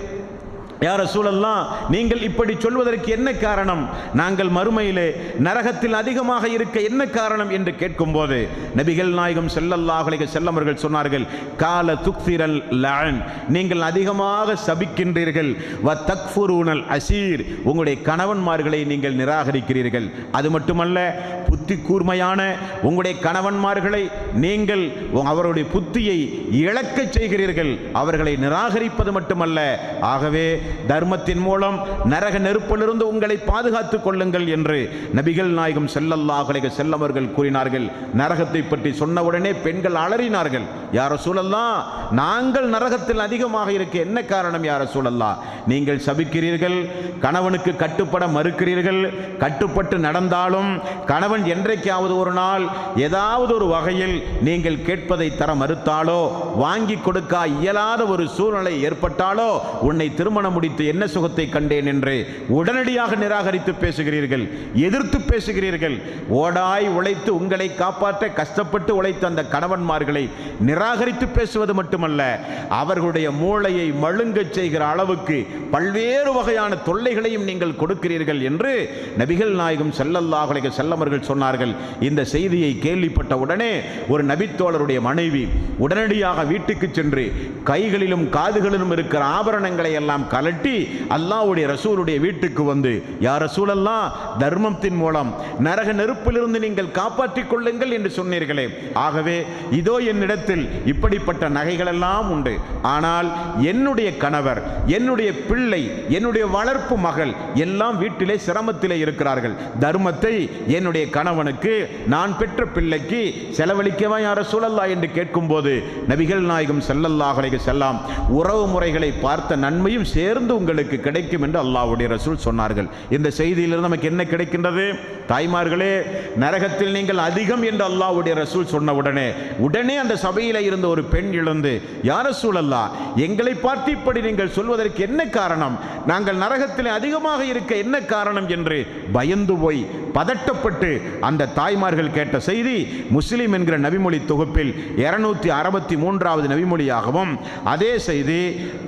Speaker 3: யார சூழல்லாம் நீங்கள் இப்படி சொல்வதற்கு என்ன காரணம் நாங்கள் மறுமையிலே நரகத்தில் அதிகமாக இருக்க என்ன காரணம் என்று கேட்கும்போது நபிகள் நாயகம் செல்லல்லாஹுலைக செல்லமர்கள் சொன்னார்கள் கால துக்திரல் லஅன் நீங்கள் அதிகமாக சபிக்கின்றீர்கள் வ தக்ஃபுரூனல் அசீர் உங்களுடைய கணவன்மார்களை நீங்கள் நிராகரிக்கிறீர்கள் அது மட்டுமல்ல புத்தி கூர்மையான உங்களுடைய கணவன்மார்களை நீங்கள் உங்க- அவருடைய புத்தியை இழக்கச் செய்கிறீர்கள் அவர்களை நிராகரிப்பது மட்டுமல்ல ஆகவே தர்மத்தின் மூலம் நரக நெருப்பிலிருந்து உங்களை பாதுகாத்துக் கொள்ளுங்கள் என்று நபிகள் நாயகம் ஸல்லல்லாஹு அலைஹி செல்லவர்கள் கூறினார்கள் நரகத்தை பற்றி சொன்னவுடனே பெண்கள் அலறினார்கள் யார சூழல்லா நாங்கள் நரகத்தில் அதிகமாக இருக்க என்ன காரணம் யார சூழல்லா நீங்கள் சபிக்கிறீர்கள் கணவனுக்கு கட்டுப்பட மறுக்கிறீர்கள் கட்டுப்பட்டு நடந்தாலும் கணவன் என்றைக்காவது ஒரு நாள் ஏதாவது ஒரு வகையில் நீங்கள் கேட்பதை தர மறுத்தாலோ வாங்கி கொடுக்க இயலாத ஒரு சூழ்நிலை ஏற்பட்டாலோ உன்னை திருமணம் முடித்து என்ன சுகத்தை கண்டேன் என்று உடனடியாக நிராகரித்து பேசுகிறீர்கள் எதிர்த்து பேசுகிறீர்கள் ஓடாய் உழைத்து உங்களை காப்பாற்ற கஷ்டப்பட்டு உழைத்த அந்த கணவன்மார்களை நிராகரித்து பேசுவது மட்டுமல்ல அவர்களுடைய மூளையை மழுங்கச் செய்கிற அளவுக்கு பல்வேறு வகையான தொல்லைகளையும் நீங்கள் கொடுக்கிறீர்கள் என்று நபிகள் நாயகம் ஸல்லல்லாஹு அலைஹி செல்லமர்கள் சொன்னார்கள் இந்த செய்தியை கேள்விப்பட்ட உடனே ஒரு நபித்தோழருடைய மனைவி உடனடியாக வீட்டுக்கு சென்று கைகளிலும் காதுகளிலும் இருக்கிற ஆபரணங்களை எல்லாம் கலட்டி அல்லாஹ்வுடைய ரசூலுடைய வீட்டுக்கு வந்து யார் ரசூலல்லாம் தர்மத்தின் மூலம் நரக நெருப்பிலிருந்து நீங்கள் காப்பாற்றிக் கொள்ளுங்கள் என்று சொன்னீர்களே ஆகவே இதோ என்னிடத்தில் இப்படிப்பட்ட நகைகள் எல்லாம் உண்டு ஆனால் என்னுடைய கணவர் என்னுடைய பிள்ளை என்னுடைய வளர்ப்பு மகள் எல்லாம் வீட்டிலே சிரமத்திலே இருக்கிறார்கள் தர்மத்தை என்னுடைய கணவனுக்கு நான் பெற்ற பிள்ளைக்கு செலவழிக்கவா யார சூழல்லா என்று கேட்கும்போது நபிகள் நாயகம் ஸல்லல்லாஹு அலைஹி செல்லாம் உறவு முறைகளை பார்த்த நன்மையும் சேர்ந்து உங்களுக்கு கிடைக்கும் என்று அல்லாஹ்வுடைய ரசூல் சொன்னார்கள் இந்த செய்தியிலிருந்து நமக்கு என்ன கிடைக்கின்றது தாய்மார்களே நரகத்தில் நீங்கள் அதிகம் என்று அல்லாஹ்வுடைய ரசூல் சொன்ன உடனே உடனே அந்த சபையில் இருந்த ஒரு பெண் எழுந்து யார சூழல்லா எங்களை பார்த்து இப்படி நீங்கள் சொல்வதற்கு என்ன காரணம் நாங்கள் நரகத்தில் அதிகமாக இருக்க என்ன காரணம் என்று பயந்து போய் பதட்டப்பட்டு அந்த தாய்மார்கள் கேட்ட செய்தி முஸ்லிம் என்கிற நபிமொழி தொகுப்பில் இருநூத்தி அறுபத்தி மூன்றாவது நபிமொழியாகவும் அதே செய்தி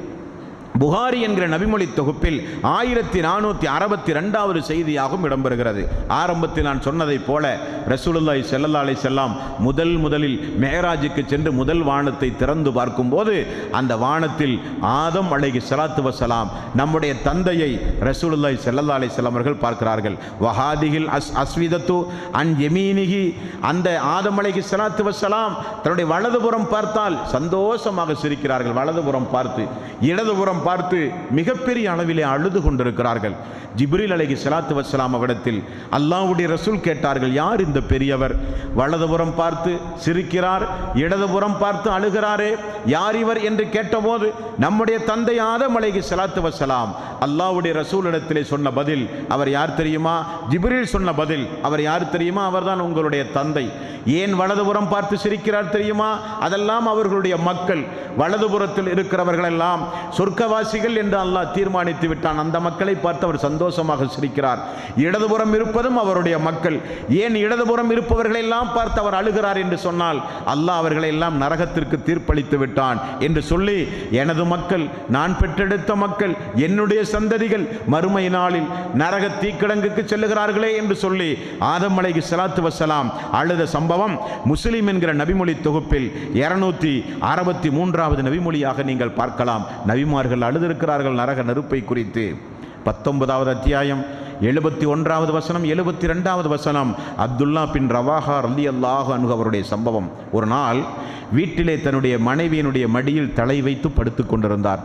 Speaker 3: புகாரி என்கிற நபிமொழி தொகுப்பில் ஆயிரத்தி நானூற்றி அறுபத்தி ரெண்டாவது செய்தியாகவும் இடம்பெறுகிறது ஆரம்பத்தில் நான் சொன்னதைப் போல ரசூலுல்லாஹி ஸல்லல்லாஹு அலைஹி செல்லாம் முதல் முதலில் மேராஜுக்கு சென்று முதல் வானத்தை திறந்து பார்க்கும்போது அந்த வானத்தில் ஆதம் அலைஹி ஸலாத்து வஸலாம் நம்முடைய தந்தையை ரசூலுல்லாஹி ஸல்லல்லாஹு அலைஹி வஸல்லம் அவர்கள் பார்க்கிறார்கள் வஹாதிகில் அஸ் அஸ்விதத்து அன் யமீனிகி அந்த ஆதம் அலைஹி ஸலாத்து வஸலாம் தன்னுடைய வலதுபுறம் பார்த்தால் சந்தோஷமாக சிரிக்கிறார்கள் வலதுபுறம் பார்த்து இடதுபுறம் பார்த்து மிகப்பெரிய அளவிலே அழுது கொண்டிருக்கிறார்கள் ஜிப்ரீல் அலைஹி ஸலாத்து வஸ்ஸலாம் அவரிடத்தில் அல்லாஹ்வுடைய ரசூல் கேட்டார்கள் யார் இந்த பெரியவர் வலதுபுறம் பார்த்து சிரிக்கிறார் இடதுபுறம் பார்த்து அழுகிறாரே யார் இவர் என்று கேட்டபோது நம்முடைய தந்தை ஆதம் அலைஹி ஸலாத்து வஸ்ஸலாம் அல்லாஹ்வுடைய ரசூலிடத்திலே சொன்ன பதில் அவர் யார் தெரியுமா ஜிப்ரீல் சொன்ன பதில் அவர் யார் தெரியுமா அவர்தான் உங்களுடைய தந்தை ஏன் வலதுபுறம் பார்த்து சிரிக்கிறார் தெரியுமா அதெல்லாம் அவர்களுடைய மக்கள் வலதுபுறத்தில் இருக்கிறவர்கள் எல்லாம் சொர்க்கவாசிகள் என்று அல்லாஹ் தீர்மானித்து விட்டான் அந்த மக்களை பார்த்து அவர் சந்தோஷமாக சிரிக்கிறார் இடதுபுறம் இருப்பதும் அவருடைய மக்கள் ஏன் இடதுபுறம் இருப்பவர்களை எல்லாம் பார்த்து அவர் அழுகிறார் என்று சொன்னால் அல்லாஹ் அவர்களை எல்லாம் நரகத்திற்கு தீர்ப்பளித்து விட்டான் என்று சொல்லி எனது மக்கள் நான் பெற்றெடுத்த மக்கள் என்னுடைய சந்ததிகள் மறுமை நாளில் நரக தீக்கிடங்குக்கு செல்லுகிறார்களே என்று சொல்லி ஆதம் அலைஹி ஸலாத்து வஸ்ஸலாம் அழுத சம்பவம் முஸ்லிம் என்கிற நபிமொழி தொகுப்பில் இருநூத்தி அறுபத்தி மூன்றாவது நபிமொழியாக நீங்கள் பார்க்கலாம் நபிமார்கள் அழுதிருக்கிறார்கள் நரக நெருப்பை குறித்து பத்தொன்பதாவது அத்தியாயம் எழுபத்தி ஒன்றாவது வசனம் எழுபத்தி ரெண்டாவது வசனம் அப்துல்லா பின் ரவாஹா ரலி அல்லாஹ் அன்ஹு அவருடைய சம்பவம் ஒரு நாள் வீட்டிலே தன்னுடைய மனைவியினுடைய மடியில் தலை வைத்து படுத்துக் கொண்டிருந்தார்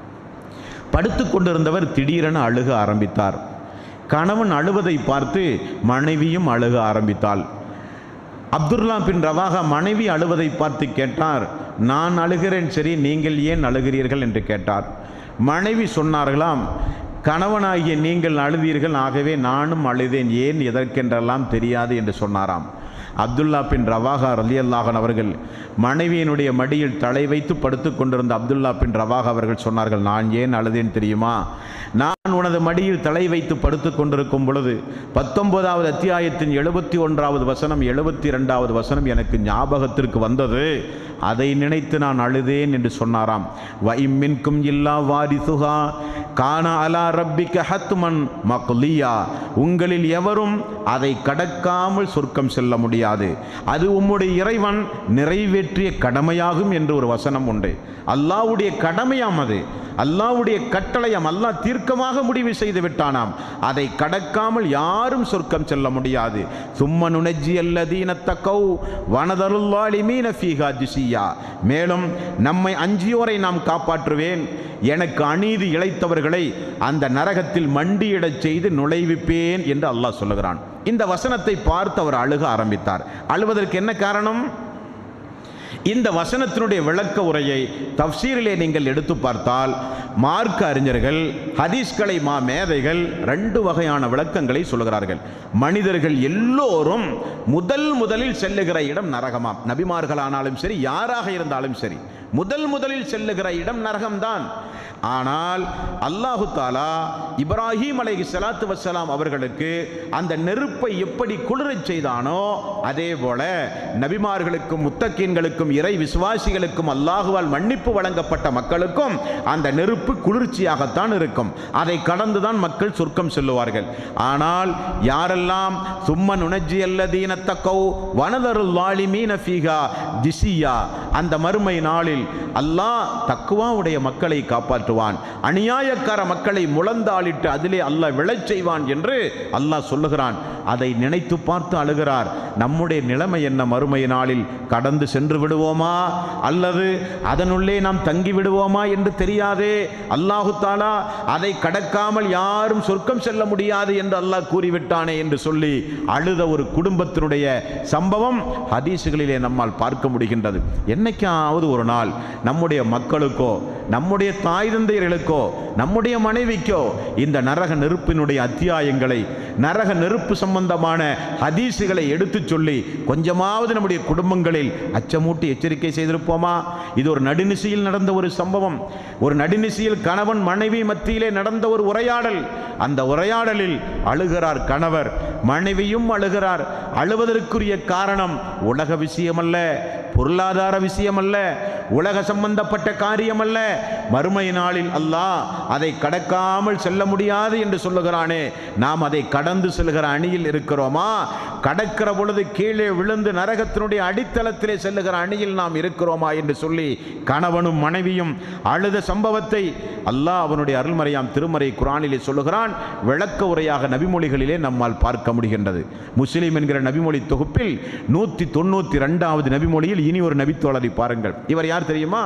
Speaker 3: படுத்துக் கொண்டிருந்தவர் திடீரென அழுக ஆரம்பித்தார் கணவன் அழுவதை பார்த்து மனைவியும் அழுக ஆரம்பித்தாள் அப்துல்லா பின் ரவாகா மனைவி அழுவதை பார்த்து கேட்டார் நான் அழுகிறேன் சரி நீங்கள் ஏன் அழுகிறீர்கள் என்று கேட்டார் மனைவி சொன்னார்களாம் கணவனாகிய நீங்கள் அழுதீர்கள் ஆகவே நானும் அழுதேன் ஏன் எதற்கென்றெல்லாம் தெரியாது என்று சொன்னாராம் அப்துல்லா பின் ரவாகா ரலியல்லாஹன் அவர்கள் மனைவியினுடைய மடியில் தலை வைத்து படுத்துக் கொண்டிருந்த அப்துல்லா பின் ரவாகா அவர்கள் சொன்னார்கள் நான் ஏன் அழுதேன் தெரியுமா நான் உனது மடியில் தலை வைத்து படுத்துக் கொண்டிருக்கும் பொழுது பத்தொன்பதாவது அத்தியாயத்தின் எழுபத்தி ஒன்றாவது வசனம் எழுபத்தி இரண்டாவது வசனம் எனக்கு ஞாபகத்திற்கு வந்தது அதை நினைத்து நான் அழுதேன் என்று சொன்னாராம் வைமின்கும் இல்லா வாரிசுகா கான அலா ரப்பிக்க ஹத்துமன் மக்லியா உங்களில் எவரும் அதை கடக்காமல் சொர்க்கம் செல்ல முடியாது அது உம்முடைய இறைவன் நிறைவேற்றிய கடமையாகும் என்று ஒரு வசனம் உண்டு அல்லாஹ்வுடைய கடமையாம் அது அல்லாஹ்வுடைய கட்டளையாம் அல்லாஹ் தீர்க்கமாக முடிவு செய்து விட்டானாம் அதை கடக்காமல் யாரும் சொர்க்கம் செல்ல முடியாது சும்ம நுணஜி அல்லதீன தக்கௌ வனதருள்ளாலிமீன ஃபீஹா ஜிசியா மேலும் நம்மை அஞ்சியோரை நாம் காப்பாற்றுவேன் எனக்கு அநீதி இழைத்தவர்களை அந்த நரகத்தில் மண்டியிடச் செய்து நுழைவிப்பேன் என்று அல்லாஹ் சொல்லுகிறான் இந்த வசனத்தை பார்த்து அவர் அழுக ஆரம்பித்தார் அழுவதற்கு என்ன காரணம் இந்த வசனத்தினுடைய விளக்க உரையை தப்சீரிலே நீங்கள் எடுத்து பார்த்தால் மார்க்க அறிஞர்கள் ஹதீஸ்களை மா மேதைகள் ரெண்டு வகையான விளக்கங்களை சொல்லுகிறார்கள் மனிதர்கள் எல்லோரும் முதல் முதலில் செல்லுகிற இடம் நரகமாம் நபிமார்களானாலும் சரி யாராக இருந்தாலும் சரி முதல் முதலில் செல்லுகிற இடம் நரகம்தான் ஆனால் அல்லாஹு தாலா இப்ராஹிம் அலைஹி ஸலாத்து வஸ்ஸலாம் அவர்களுக்கு அந்த நெருப்பை எப்படி குளிரச் செய்தானோ அதே போல நபிமார்களுக்கும் முத்தக்கீன்களுக்கும் இறை விசுவாசிகளுக்கும் அல்லாஹுவால் மன்னிப்பு வழங்கப்பட்ட மக்களுக்கும் அந்த நெருப்பு குளிர்ச்சியாகத்தான் இருக்கும் அதை கடந்துதான் மக்கள் சொர்க்கம் செல்லுவார்கள் ஆனால் யாரெல்லாம் சும்ம நுணஜி அல்லதீன தக்கௌ வனதருள் வாலிமீன ஃபீகா ஜிசியா அந்த மறுமை நாளில் அல்லாஹ் தக்குவாவுடைய மக்களை காப்பாற்றுவான் அநியாயக்கார மக்களை முழந்தாளிட்டு அதிலே அல்லாஹ் விழச் செய்வான் என்று அல்லாஹ் சொல்லுகிறான் அதை நினைத்து பார்த்து அழுகிறார் நம்முடைய நிலைமை என்ன மறுமை நாளில் கடந்து சென்று விடுவோமா அல்லது அதனுள்ளே நாம் தங்கி விடுவோமா என்று தெரியாதே அல்லாஹு தாலா அதை கடக்காமல் யாரும் சொர்க்கம் செல்ல முடியாது என்று அல்லாஹ் கூறிவிட்டானே என்று சொல்லி அழுத ஒரு குடும்பத்தினுடைய சம்பவம் ஹதீசுகளிலே நம்மால் பார்க்க முடிகின்றது என்னைக்காவது ஒரு நாள் நம்முடைய மக்களுக்கோ நம்முடைய தாய் தந்தையர்களுக்கோ நம்முடைய மனைவிக்கோ இந்த நரக நெருப்பினுடைய அத்தியாயங்களை நரக நெருப்பு சம்பந்தமான ஹதீசுகளை எடுத்துச் சொல்லி கொஞ்சமாவது நம்முடைய குடும்பங்களில் அச்சமூட்டி எச்சரிக்கை செய்திருப்போமா இது ஒரு நடுநிசையில் நடந்த ஒரு சம்பவம் ஒரு நடுநிசையில் கணவன் மனைவி மத்தியிலே நடந்த ஒரு உரையாடல் அந்த உரையாடலில் அழுகிறார் கணவர் மனைவியும் அழுகிறார் அழுவதற்குரிய காரணம் உலக விஷயமல்ல பொருளாதார விஷயம் அல்ல உலக சம்பந்தப்பட்ட காரியம் அல்ல மறுமை நாளில் அல்லாஹ் அதை கடக்காமல் செல்ல முடியாது என்று சொல்லுகிறானே நாம் அதை கடந்து செல்கிற அணியில் இருக்கிறோமா கடக்கிற பொழுது கீழே விழுந்து நரகத்தினுடைய அடித்தளத்திலே செல்லுகிற அணியில் நாம் இருக்கிறோமா என்று சொல்லி கணவனும் மனைவியும் அழுத சம்பவத்தை அல்லாஹ் அவனுடைய அருள்மறையாம் திருமறை குரானிலே சொல்லுகிறான் விளக்க உரையாக நபிமொழிகளிலே நம்மால் பார்க்க முடிகின்றது முஸ்லீம் என்கிற நபிமொழி தொகுப்பில் நூற்றி தொண்ணூற்றி ரெண்டாவது நபிமொழியில் இனி ஒரு நபித்தோழரை பாருங்கள் இவர் யார் தெரியுமா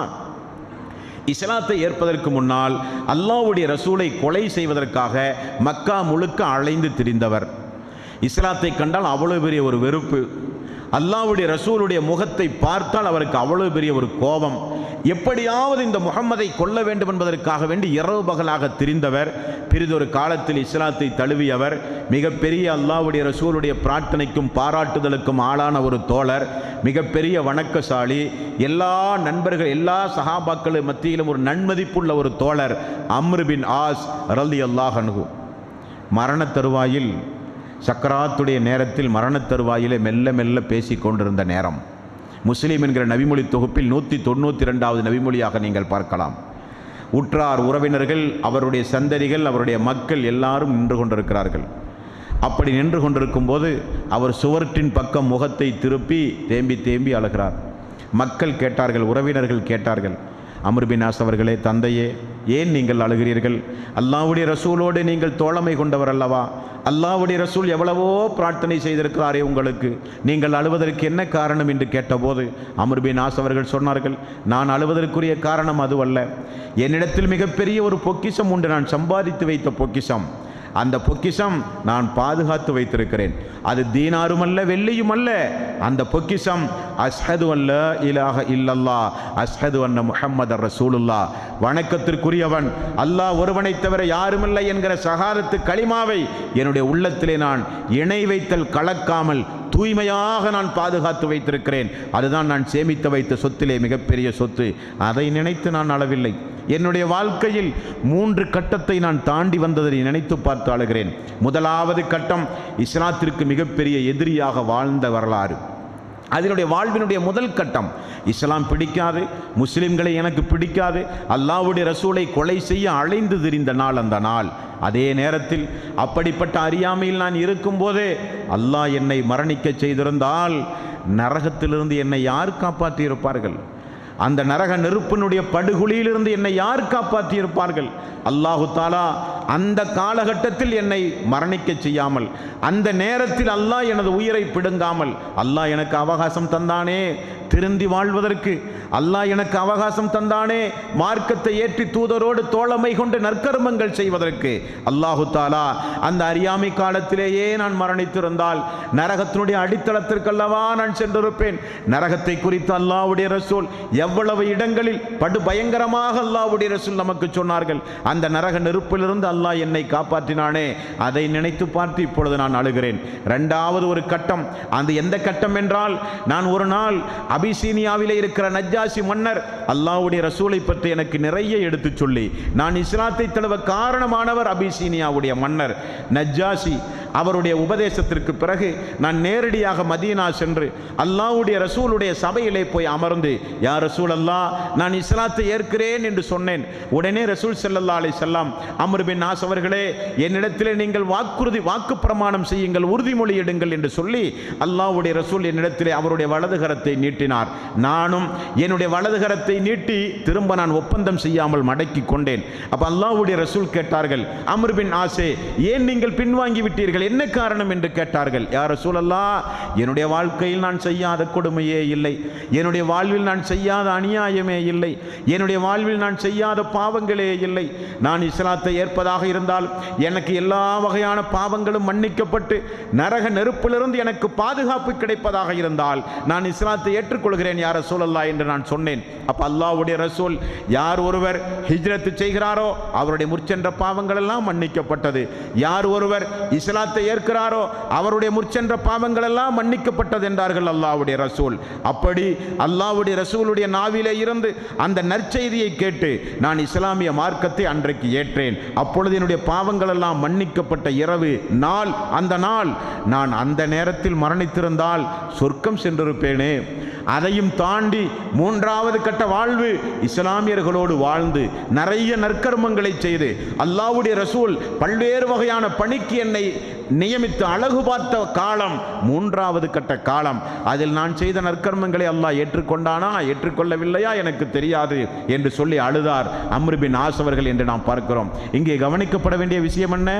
Speaker 3: இஸ்லாத்தை ஏற்பதற்கு முன்னால் அல்லாஹ்வுடைய ரசூலை கொலை செய்வதற்காக மக்கா முழுக்க அலைந்து திரிந்தவர் இஸ்லாத்தை கண்டால் அவ்வளவு பெரிய ஒரு வெறுப்பு அல்லாஹ்வுடைய ரசூலுடைய முகத்தை பார்த்தால் அவருக்கு அவ்வளவு பெரிய ஒரு கோபம் எப்படியாவது இந்த முகம்மதை கொல்ல வேண்டும் என்பதற்காக வேண்டி இரவு பகலாக திரிந்தவர் பிறிதொரு காலத்தில் இஸ்லாத்தை தழுவியவர் மிகப்பெரிய அல்லாஹ்வுடைய ரசூலுடைய பிரார்த்தனைக்கும் பாராட்டுதலுக்கும் ஆளான ஒரு தோழர் மிகப்பெரிய வணக்கசாலி எல்லா நண்பர்கள் எல்லா சஹாபாக்கள் மத்தியிலும் ஒரு நன்மதிப்புள்ள ஒரு தோழர் அம்ரு பின் ஆஸ் ரலி அல்லாஹ் மரண தருவாயில் சக்கராத்துடைய நேரத்தில் மரணத் தருவாயிலே மெல்ல மெல்ல பேசிக் கொண்டிருந்த நேரம் முஸ்லீம் என்கிற நபிமொழி தொகுப்பில் நூற்றி தொண்ணூற்றி ரெண்டாவது நபிமொழியாக நீங்கள் பார்க்கலாம் உற்றார் உறவினர்கள் அவருடைய சந்ததிகள் அவருடைய மக்கள் எல்லாரும் நின்று கொண்டிருக்கிறார்கள் அப்படி நின்று கொண்டிருக்கும் போது அவர் சுவற்றின் பக்கம் முகத்தை திருப்பி தேம்பி தேம்பி அழுகிறார் மக்கள் கேட்டார்கள் உறவினர்கள் கேட்டார்கள் அமர்பினாஸ் அவர்களே தந்தையே ஏன் நீங்கள் அழுகிறீர்கள் அல்லாஹ்வுடைய ரசூலோடு நீங்கள் தோழமை கொண்டவர் அல்லவா அல்லாஹ்வுடைய ரசூல் எவ்வளவோ பிரார்த்தனை செய்திருக்கிறாரே உங்களுக்கு நீங்கள் அழுவதற்கு என்ன காரணம் என்று கேட்டபோது அமர்பினாஸ் அவர்கள் சொன்னார்கள் நான் அழுவதற்குரிய காரணம் அதுவல்ல என்னிடத்தில் மிகப்பெரிய ஒரு பொக்கிஷம் உண்டு நான் சம்பாதித்து வைத்த பொக்கிஷம் அந்த பொக்கிஷம் நான் பாதுகாத்து வைத்திருக்கிறேன் அது தீனாரும் அல்ல வெள்ளியும் அல்ல அந்த பொக்கிஷம் அஸ்ஹது அல்ல இலாஹ இல்லல்லா அஸ்ஹது அன்ன முஹம்மது ரசூலுல்லா வணக்கத்திற்குரியவன் அல்லாஹ் ஒருவனை தவிர யாருமில்லை என்கிற சகாதத்து களிமாவை என்னுடைய உள்ளத்திலே நான் இணை வைத்தல் கலக்காமல் தூய்மையாக நான் பாதுகாத்து வைத்திருக்கிறேன் அதுதான் நான் சேமித்து வைத்த சொத்திலே மிகப்பெரிய சொத்து அதை நினைத்து நான் அளவில்லை என்னுடைய வாழ்க்கையில் மூன்று கட்டத்தை நான் தாண்டி வந்ததை நினைத்து பார்த்து அழுகிறேன் முதலாவது கட்டம் இஸ்லாத்திற்கு மிகப்பெரிய எதிரியாக வாழ்ந்த வரலாறு அதனுடைய வாழ்வினுடைய முதல் கட்டம் இஸ்லாம் பிடிக்காது முஸ்லிம்களை எனக்கு பிடிக்காது அல்லாஹ்வுடைய ரசூலை கொலை செய்ய அலைந்து திரிந்த நாள் அந்த நாள் அதே நேரத்தில் அப்படிப்பட்ட அறியாமையில் நான் இருக்கும்போதே அல்லாஹ் என்னை மரணிக்க செய்திருந்தால் நரகத்திலிருந்து என்னை யார் காப்பாற்றியிருப்பார்கள் அந்த நரக நெருப்பினுடைய படுகுழியிலிருந்து என்னை யார் காப்பாற்றியிருப்பார்கள் அல்லாஹு தாலா அந்த காலகட்டத்தில் என்னை மரணிக்க செய்யாமல் அந்த நேரத்தில் அல்லாஹ் எனது உயிரை பிடுங்காமல் அல்லாஹ் எனக்கு அவகாசம் தந்தானே திருந்தி வாழ்வதற்கு அல்லாஹ் எனக்கு அவகாசம் தந்தானே மார்க்கத்தை ஏற்றி தூதரோடு தோழமை கொண்டு நற்கர்மங்கள் செய்வதற்கு அல்லாஹு தாலா அந்த அறியாமை காலத்திலேயே நான் மரணித்திருந்தால் நரகத்தினுடைய அடித்தளத்திற்கல்லவா நான் சென்றிருப்பேன் நரகத்தை குறித்து அல்லாஹ்வுடைய ரசூல் எவ்வளவு இடங்களில் படு பயங்கரமாக அல்லாஹ்வுடைய ரசூல் நமக்கு சொன்னார்கள் அந்த நரக நெருப்பிலிருந்து அல்லாஹ் என்னை காப்பாற்றினானே அதை நினைத்து பார்த்து இப்பொழுது நான் அழுகிறேன் இரண்டாவது ஒரு கட்டம் அந்த எந்த கட்டம் என்றால் நான் ஒரு நாள் அபிசீனியாவிலே இருக்கிற நஜ்ஜாசி மன்னர் அல்லாஹ்வுடைய ரசூலை பற்றி எனக்கு நிறைய எடுத்துச் சொல்லி நான் இஸ்லாத்தை தழுவ காரணமானவர் அபிசீனியாவுடைய மன்னர் நஜ்ஜாசி அவருடைய உபதேசத்திற்கு பிறகு நான் நேரடியாக மதீனா சென்று அல்லாஹ்வுடைய ரசூலுடைய சபையிலே போய் அமர்ந்து யா ரசூல் அல்லாஹ் நான் இஸ்லாத்தை ஏற்கிறேன் என்று சொன்னேன் உடனே ரசூல் ஸல்லல்லாஹு அலைஹி வஸல்லம் அம்ர் பின் நாஸ் அவர்களே என்னிடத்திலே நீங்கள் வாக்குறுதி வாக்கு பிரமாணம் செய்யுங்கள் உறுதிமொழி எடுங்கள் என்று சொல்லி அல்லாஹ்வுடைய ரசூல் என்னிடத்திலே அவருடைய வலதுகரத்தை நீட்டினார் நானும் என்னுடைய வலதுகரத்தை நீட்டி திரும்ப நான் ஒப்பந்தம் செய்யாமல் மடக்கி கொண்டேன் அப்ப அல்லாஹ்வுடைய ரசூல் கேட்டார்கள் அம்ர் பின் ஆசே ஏன் நீங்கள் பின்வாங்கி விட்டீர்கள் என்ன காரணம் என்று கேட்டார்கள் யார் ரசூலல்லா என்னுடைய வாழ்க்கையில் நான் செய்யாத கொடுமையே இல்லை என்னுடைய வாழ்வில் நான் செய்யாத அநியாயமே இல்லை என்னுடைய வாழ்வில் நான் செய்யாத பாவங்களே இல்லை நான் இஸ்லாத்தை ஏற்பதாக இருந்தால் எனக்கு எல்லா வகையான பாவங்களும் மன்னிக்கப்பட்டு நரக நெருப்பிலிருந்து எனக்கு பாதுகாப்பு கிடைப்பதாக இருந்தால் நான் இஸ்லாத்தை ஏற்றுக்கொள்கிறேன் யார் ரசூலல்லா என்று நான் சொன்னேன் அப்ப அல்லாஹ்வுடைய ரசூல் யார் ஒருவர் ஹிஜ்ரத் செய்கிறாரோ அவருடைய முற்சென்ற பாவங்கள் எல்லாம் மன்னிக்கப்பட்டது யார் ஒருவர் இஸ்லாத்தை ஏற்கிறாரோ அவருடைய முற்சென்ற பாவங்கள் எல்லாம் மன்னிக்கப்பட்டது என்றார்கள் அல்லாஹ்வுடைய ரசூல் அப்படி அல்லாஹ்வுடைய ரசூலுடைய நாவிலே இருந்து அந்த நற்செய்தியை கேட்டு நான் இஸ்லாமிய மார்க்கத்தை அன்றைக்கு ஏற்றேன் அப்பொழுது என்னுடைய பாவங்கள் எல்லாம் மன்னிக்கப்பட்ட இரவு நாள் அந்த நாள் நான் அந்த நேரத்தில் மரணித்திருந்தால் சொர்க்கம் சென்றிருப்பேனே அதையும் தாண்டி மூன்றாவது கட்ட வாழ்வு இஸ்லாமியர்களோடு வாழ்ந்து நிறைய நற்கர்மங்களை செய்து அல்லாஹ்வுடைய ரசூல் பல்வேறு வகையான பணிக்கு என்னை நியமித்து அழகு பார்த்த காலம் மூன்றாவது கட்ட காலம் அதில் நான் செய்த நற்கர்மங்களை அல்லாஹ் ஏற்றுக்கொண்டானா ஏற்றுக்கொள்ளவில்லையா எனக்கு தெரியாது என்று சொல்லி அழுதார் அம்ருபின் ஆசவர்கள் என்று நாம் பார்க்கிறோம் இங்கே கவனிக்கப்பட வேண்டிய விஷயம் என்ன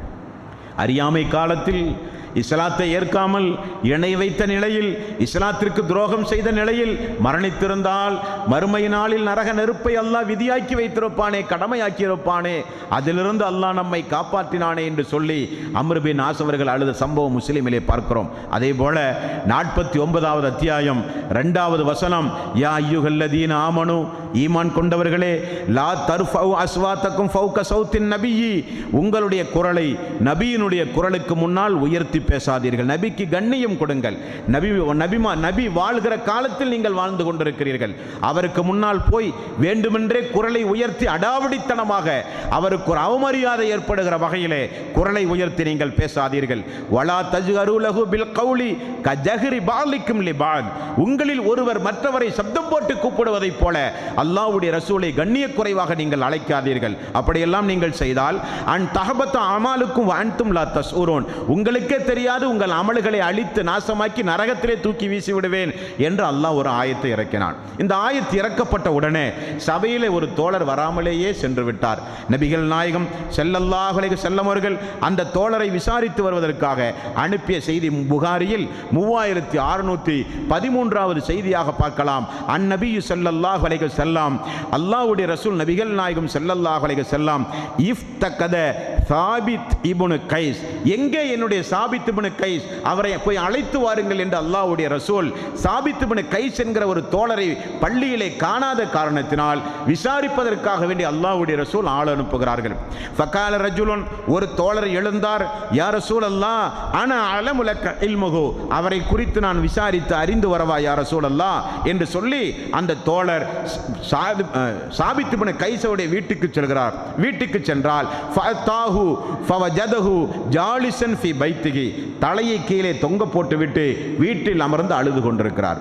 Speaker 3: அறியாமை காலத்தில் இஸ்லாத்தை ஏற்காமல் இணை வைத்த நிலையில் இஸ்லாத்திற்கு துரோகம் செய்த நிலையில் மரணித்திருந்தால் மறுமை நாளில் நரக நெருப்பை அல்லாஹ் விதியாக்கி வைத்திருப்பானே கடமையாக்கி இருப்பானே அதிலிருந்து அல்லாஹ் நம்மை காப்பாற்றினானே என்று சொல்லி அம்ருபின் ஆசவர்கள் அழுத சம்பவம் முஸ்லிமிலே பார்க்கிறோம் அதே போல நாற்பத்தி ஒன்பதாவது அத்தியாயம் இரண்டாவது வசனம் யா ஐயுகல்லதீன ஆமனு ஈமான் கொண்டவர்களே லா தர்ஃபவு அஸ்வாத்தக்கும் ஃபௌக சௌத்தின் நபியி உங்களுடைய குரலை நபியினுடைய குரலுக்கு முன்னால் உயர்த்தி பேசாதீர்கள் நபிக்கு கண்ணியம் கொடுங்கள் நபி நபிமா நபி வாழ்கிற காலத்தில் நீங்கள் வாழ்ந்து கொண்டிருக்கிறீர்கள் அவருக்கு முன்னால் போய் வேண்டுமென்றே குரலை உயர்த்தி அடாவடித்தனமாக அவருக்கு ஒரு அவமரியாதை ஏற்படுகிற வகையிலே குரலை உயர்த்தி நீங்கள் பேசாதீர்கள் வலா தஜ்ஹரு லஹு பில் கௌலி கஜஹரி பாலிக்கும் லிபாத் உங்களில் ஒருவர் மற்றவரை சப்தம் போட்டு கூப்பிடுவதைப் போல அல்லாஹ்வுடைய ரசூலை கண்ணிய குறைவாக நீங்கள் அழைக்காதீர்கள் அப்படியெல்லாம் நீங்கள் செய்தால் அன் தகபத்த அமாலுக்கும் அன்தும் லா தஸ்ஊரோன் உங்களுக்கே தெரியாது உங்கள் அமல்களை அழித்து நாசமாக்கி நரகத்திலே தூக்கி வீசி விடுவேன் என்று அல்லாஹ் ஒரு ஆயத்தை இறக்கினான் இந்த ஆயத்து இறக்கப்பட்ட உடனே சபையிலே ஒரு தோழர் வராமலேயே சென்று விட்டார் நபிகள் நாயகம் செல்லல்லாஹ் அலைஹி செல்லம் அவர்கள் அந்த தோழரை விசாரித்து வருவதற்காக அனுப்பிய செய்தி புகாரியில் மூவாயிரத்தி அறுநூற்றி பதிமூன்றாவது செய்தியாக பார்க்கலாம் அந்நபியு செல்லல்லாஹ் அலைஹி செல்லாம் அல்லாஹ்வுடைய ரசூல் நபிகள் நாயகம் செல்லல்லாஹ் அலைஹி செல்லாம் இஃப் தக்கத சாபித் இப்னு கைஸ் எங்கே என்னுடைய சாபித் இப்னு கைஸ் அவரை போய் அழைத்து வாருங்கள் என்று அல்லாஹ்வுடைய ரசூல் சாபித் இப்னு கைஸ் என்கிற ஒரு தோழரை பள்ளியிலே காணாத காரணத்தினால் விசாரிப்பதற்காக வேண்டி அல்லாஹ்வுடைய ரசூல் ஆள் அனுப்புகிறார்கள் ஃபகால ரஜுலுன் ஒரு தோழர் எழுந்தார் யா ரசூல் அல்லாஹ் அன அலமுலக்க இல்முகு அவரை குறித்து நான் விசாரித்து அறிந்து வரவா யா ரசூல் அல்லாஹ் என்று சொல்லி அந்த தோழர் சாபி- அஹ், சாபித் இப்னு கைஸவுடைய வீட்டுக்கு செல்கிறார் வீட்டுக்கு சென்றால் ஃபஅத்தாஹு ஃபவஜதஹு ஜாலிசன் ஃபி பைத்திகி தலையை கீழே தொங்க போட்டுவிட்டு வீட்டில் அமர்ந்து அழுது கொண்டிருக்கிறார்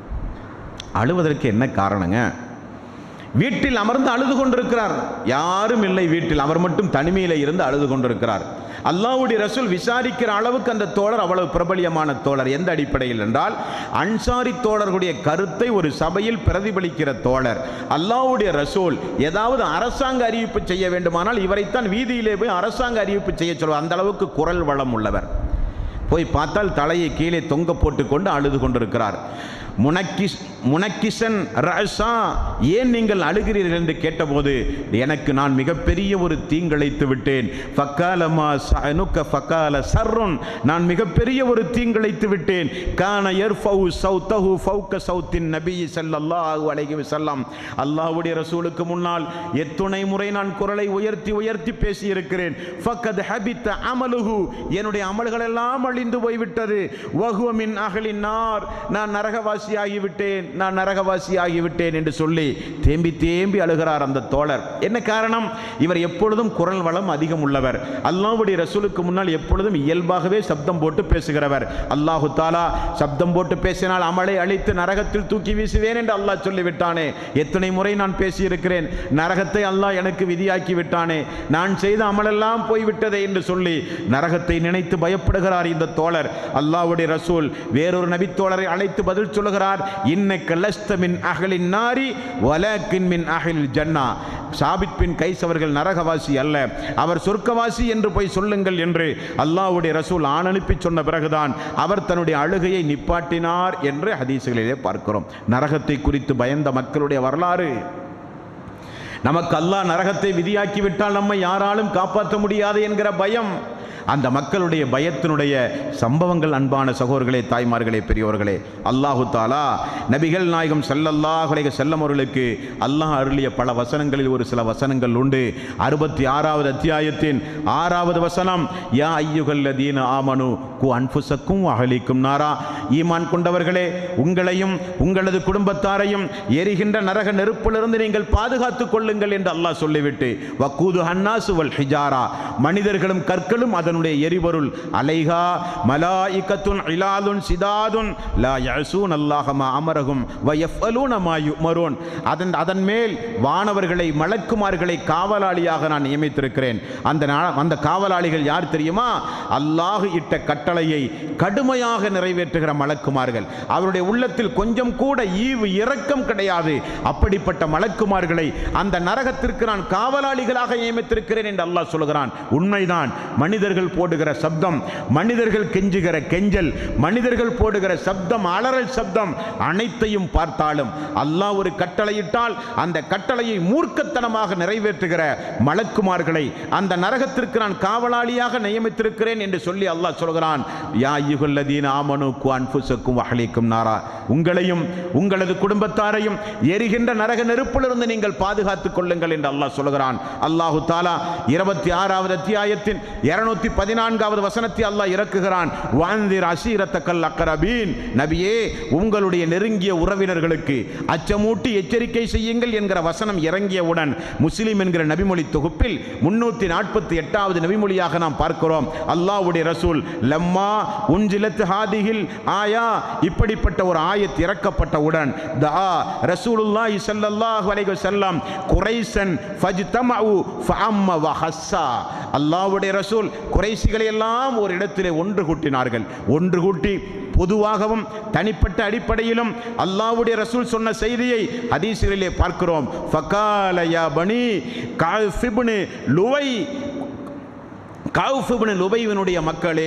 Speaker 3: அழுவதற்கு என்ன காரணங்க வீட்டில் அமர்ந்து அழுது கொண்டிருக்கிறார் யாரும் இல்லை வீட்டில் அவர் மட்டும் தனிமையில் இருந்து அழுது கொண்டிருக்கிறார் அல்லாஹ்வுடைய ரசூல் விசாரிக்கிற அளவுக்கு அந்த தோழர் அவ்வளவு பிரபலியமான தோழர் எந்த அடிப்படையில் என்றால் அன்சாரி தோழர்களுடைய கருத்தை ஒரு சபையில் பிரதிபலிக்கிற தோழர் அல்லாஹ்வுடைய ரசூல் ஏதாவது அரசாங்க அறிவிப்பு செய்ய வேண்டுமானால் இவரைத்தான் வீதியிலே போய் அரசாங்க அறிவிப்பு செய்ய சொல்வார் அந்த அளவுக்கு குரல் வளம் உள்ளவர் போய் பார்த்தால் தலையை கீழே தொங்க போட்டுக்கொண்டு அழுது கொண்டிருக்கிறார் முனக்கிஸ் முனக்கிசன் ரசா ஏன் நீங்கள் அழுகிறீர்கள் என்று கேட்டபோது எனக்கு நான் மிகப்பெரிய ஒரு தீங்கிழைத்து விட்டேன் ஃபக்காலமா சனுக்க ஃபக்கால சர்ருன் நான் மிகப்பெரிய ஒரு தீங்கிழைத்து விட்டேன் கான யர்ஃபவு சௌத்தஹு ஃபௌக்க சௌத்தின் நபி ஸல்லல்லாஹு அலைஹி வஸல்லம் அல்லாஹ்வுடைய ரசூலுக்கு முன்னால் எத்துணை முறை நான் குரலை உயர்த்தி உயர்த்தி பேசியிருக்கிறேன் ஃபக்கத் ஹபித்த அமலுஹு என்னுடைய அமல்கள் எல்லாம் அழிந்து போய்விட்டது வஹுவ மின் அகலின் நார் நான் நரகவாசி ஆகிவிட்டேன் நான் நரகவாசி ஆகிவிட்டேன் என்று சொல்லி தேம்பி தேம்பி அழுகிறார் அந்த தோழர் என்ன காரணம் இவர் எப்பொழுதும் குரல் வளம் அதிகம் உள்ளவர் அல்லாஹ்வுடைய ரசூலுக்கு முன்னால் எப்பொழுதும் இயல்பாகவே சப்தம் போட்டு பேசுகிறவர் அல்லாஹு தாலா சப்தம் போட்டு பேசினால் அமலை அழித்து நரகத்தில் தூக்கி வீசுவேன் என்று அல்லாஹ் சொல்லிவிட்டானே எத்தனை முறை நான் பேசியிருக்கிறேன் நரகத்தை அல்லாஹ் எனக்கு விதியாக்கி விட்டானே நான் செய்த அமலெல்லாம் போய்விட்டதே என்று சொல்லி நரகத்தை நினைத்து பயப்படுகிறார் இந்த தோழர் அல்லாஹ்வுடைய ரசூல் வேறொரு நபித்தோழரை அழைத்து பதில் சொல்லுகிறார் இன்னக்க லஸ்த மின் அகலின் நாரி வலக்கின் மின் அகலில் ஜன்னா சாபித் பின் கைஸ் அவர்கள் நரகவாசி அல்ல அவர் சொர்க்கவாசி என்று போய் சொல்லுங்கள் என்று அல்லாஹ்வுடைய ரசூல் ஆணனுப்பி சொன்ன பிறகுதான் அவர் தன்னுடைய அழுகையை நிப்பாட்டினார் என்று ஹதீசுகளிலே பார்க்கிறோம் நரகத்தை குறித்து பயந்த மக்களுடைய வரலாறு நமக்கு அல்லாஹ் நரகத்தை விதியாக்கி விட்டால் நம்மை யாராலும் காப்பாற்ற முடியாது என்கிற பயம் அந்த மக்களுடைய பயத்தினுடைய சம்பவங்கள் அன்பான சகோதரர்களே தாய்மார்களே பெரியோர்களே அல்லாஹு தாலா நபிகள் நாயகம் ஸல்லல்லாஹு அலைஹி செல்லம் அவர்களுக்கு அல்லாஹ் அருளிய பல வசனங்களில் ஒரு சில வசனங்கள் உண்டு அறுபத்தி ஆறாவது அத்தியாயத்தின் ஆறாவது வசனம் யா ஐயுகல்லதீன ஆமனு கு அன்புசக்கும் அகலிக்கும் நாரா ஈமான் கொண்டவர்களே உங்களையும் உங்களது குடும்பத்தாரையும் எரிகின்ற நரக நெருப்பிலிருந்து நீங்கள் பாதுகாத்துக் கொள்ளுங்கள் என்று அல்லாஹ் சொல்லிவிட்டு வக்கூது ஹன்னாசு வல் ஹிஜாரா மனிதர்களும் கற்களும் அதனுடைய எரிபொருள் அலைஹா மலாயிகத்துன் இலாதுன் சிதாதுன் லா யஸூன் அல்லாஹமா அமரகும் வ யஃபலூன மா யுமரூன் அதன் அதன் மேல் வானவர்களை மலக்குமார்களை காவலாளியாக நான் நியமித்திருக்கிறேன் அந்த நா- அந்த காவலாளிகள் யார் தெரியுமா அல்லாஹ் இட்ட கட்டளையை கடுமையாக நிறைவேற்றுகிற மலக்குமார்கள் அவருடைய உள்ளத்தில் கொஞ்சம் கூட ஈவு இரக்கம் கிடையாது அப்படிப்பட்ட மலக்குமார்களை அந்த நரகத்திற்கு நான் காவலாளிகளாக நியமித்திருக்கிறேன் என்று அல்லாஹ் சொல்கிறான் உண்மைதான் மனிதர்கள் போடுகிற சப்தம் மனிதர்கள் கெஞ்சுகிற கெஞ்சல் மனிதர்கள் போடுகிற சப்தம் அலறல் சப்தம் அனைத்தையும் பார்த்தாலும் அல்லாஹ் ஒரு கட்டளையிட்டால் அந்த கட்டளையை மூர்க்கத்தனமாக நிறைவேற்றுகிற மலக்குமார்களை அந்த நரகத்திற்கு நான் காவலாளியாக நியமித்திருக்கிறேன் என்று சொல்லி அல்லாஹ் சொல்கிறான் யா யுகல்லதீன ஆமனு கு அன்புசக்கும் வஹலிக்கும் நாரா உங்களையும் உங்களது குடும்பத்தாரையும் எரிகின்ற நரக நெருப்பிலிருந்து நீங்கள் பாதுகாத்துக் கொள்ளுங்கள் என்று அல்லாஹ் சொல்கிறான் அல்லாஹு தாலா இருபத்தி ஆறாவது அத்தியாயத்தின் இருநூத்தி பதினான்காவது வசனத்தை அல்லாஹ் இறக்குகிறான் வாந்திர் அசீரத்தக்கல் அக்கரபீன் நபியே உங்களுடைய நெருங்கிய உறவினர்களுக்கு அச்சமூட்டி எச்சரிக்கை செய்யுங்கள் என்கிற வசனம் இறங்கியவுடன் முஸ்லிம் என்கிற நபிமொழி தொகுப்பில் முன்னூத்தி நாற்பத்தி எட்டாவது நபிமொழியாக நாம் பார்க்கிறோம் அல்லாஹ்வுடைய ரசூல் லம்மா உன்ஜிலத் ஹாதிஹில் ஆயா இப்படிப்பட்ட ஒரு ஆயத் இறக்கப்பட்டவுடன் தா ரசூலுல்லாஹி ஸல்லல்லாஹு அலைஹி வஸல்லம் குரைசன் ஃபஜ்தமஉ ஃபஅம்ம வஹஸ்ஸா அல்லாஹ்வுடைய ரசூல் குறைசிகளை எல்லாம் ஒரு இடத்திலே ஒன்று கூட்டினார்கள் ஒன்று கூட்டி பொதுவாகவும் தனிப்பட்ட அடிப்படையிலும் அல்லாஹ்வுடைய ரசூல் சொன்ன செய்தியை ஹதீஸ்களிலே பார்க்கிறோம் ஃபகால யா பனி காஃப் இப்னு லுவை கவுஃபிபின் லுபைவினுடைய மக்களே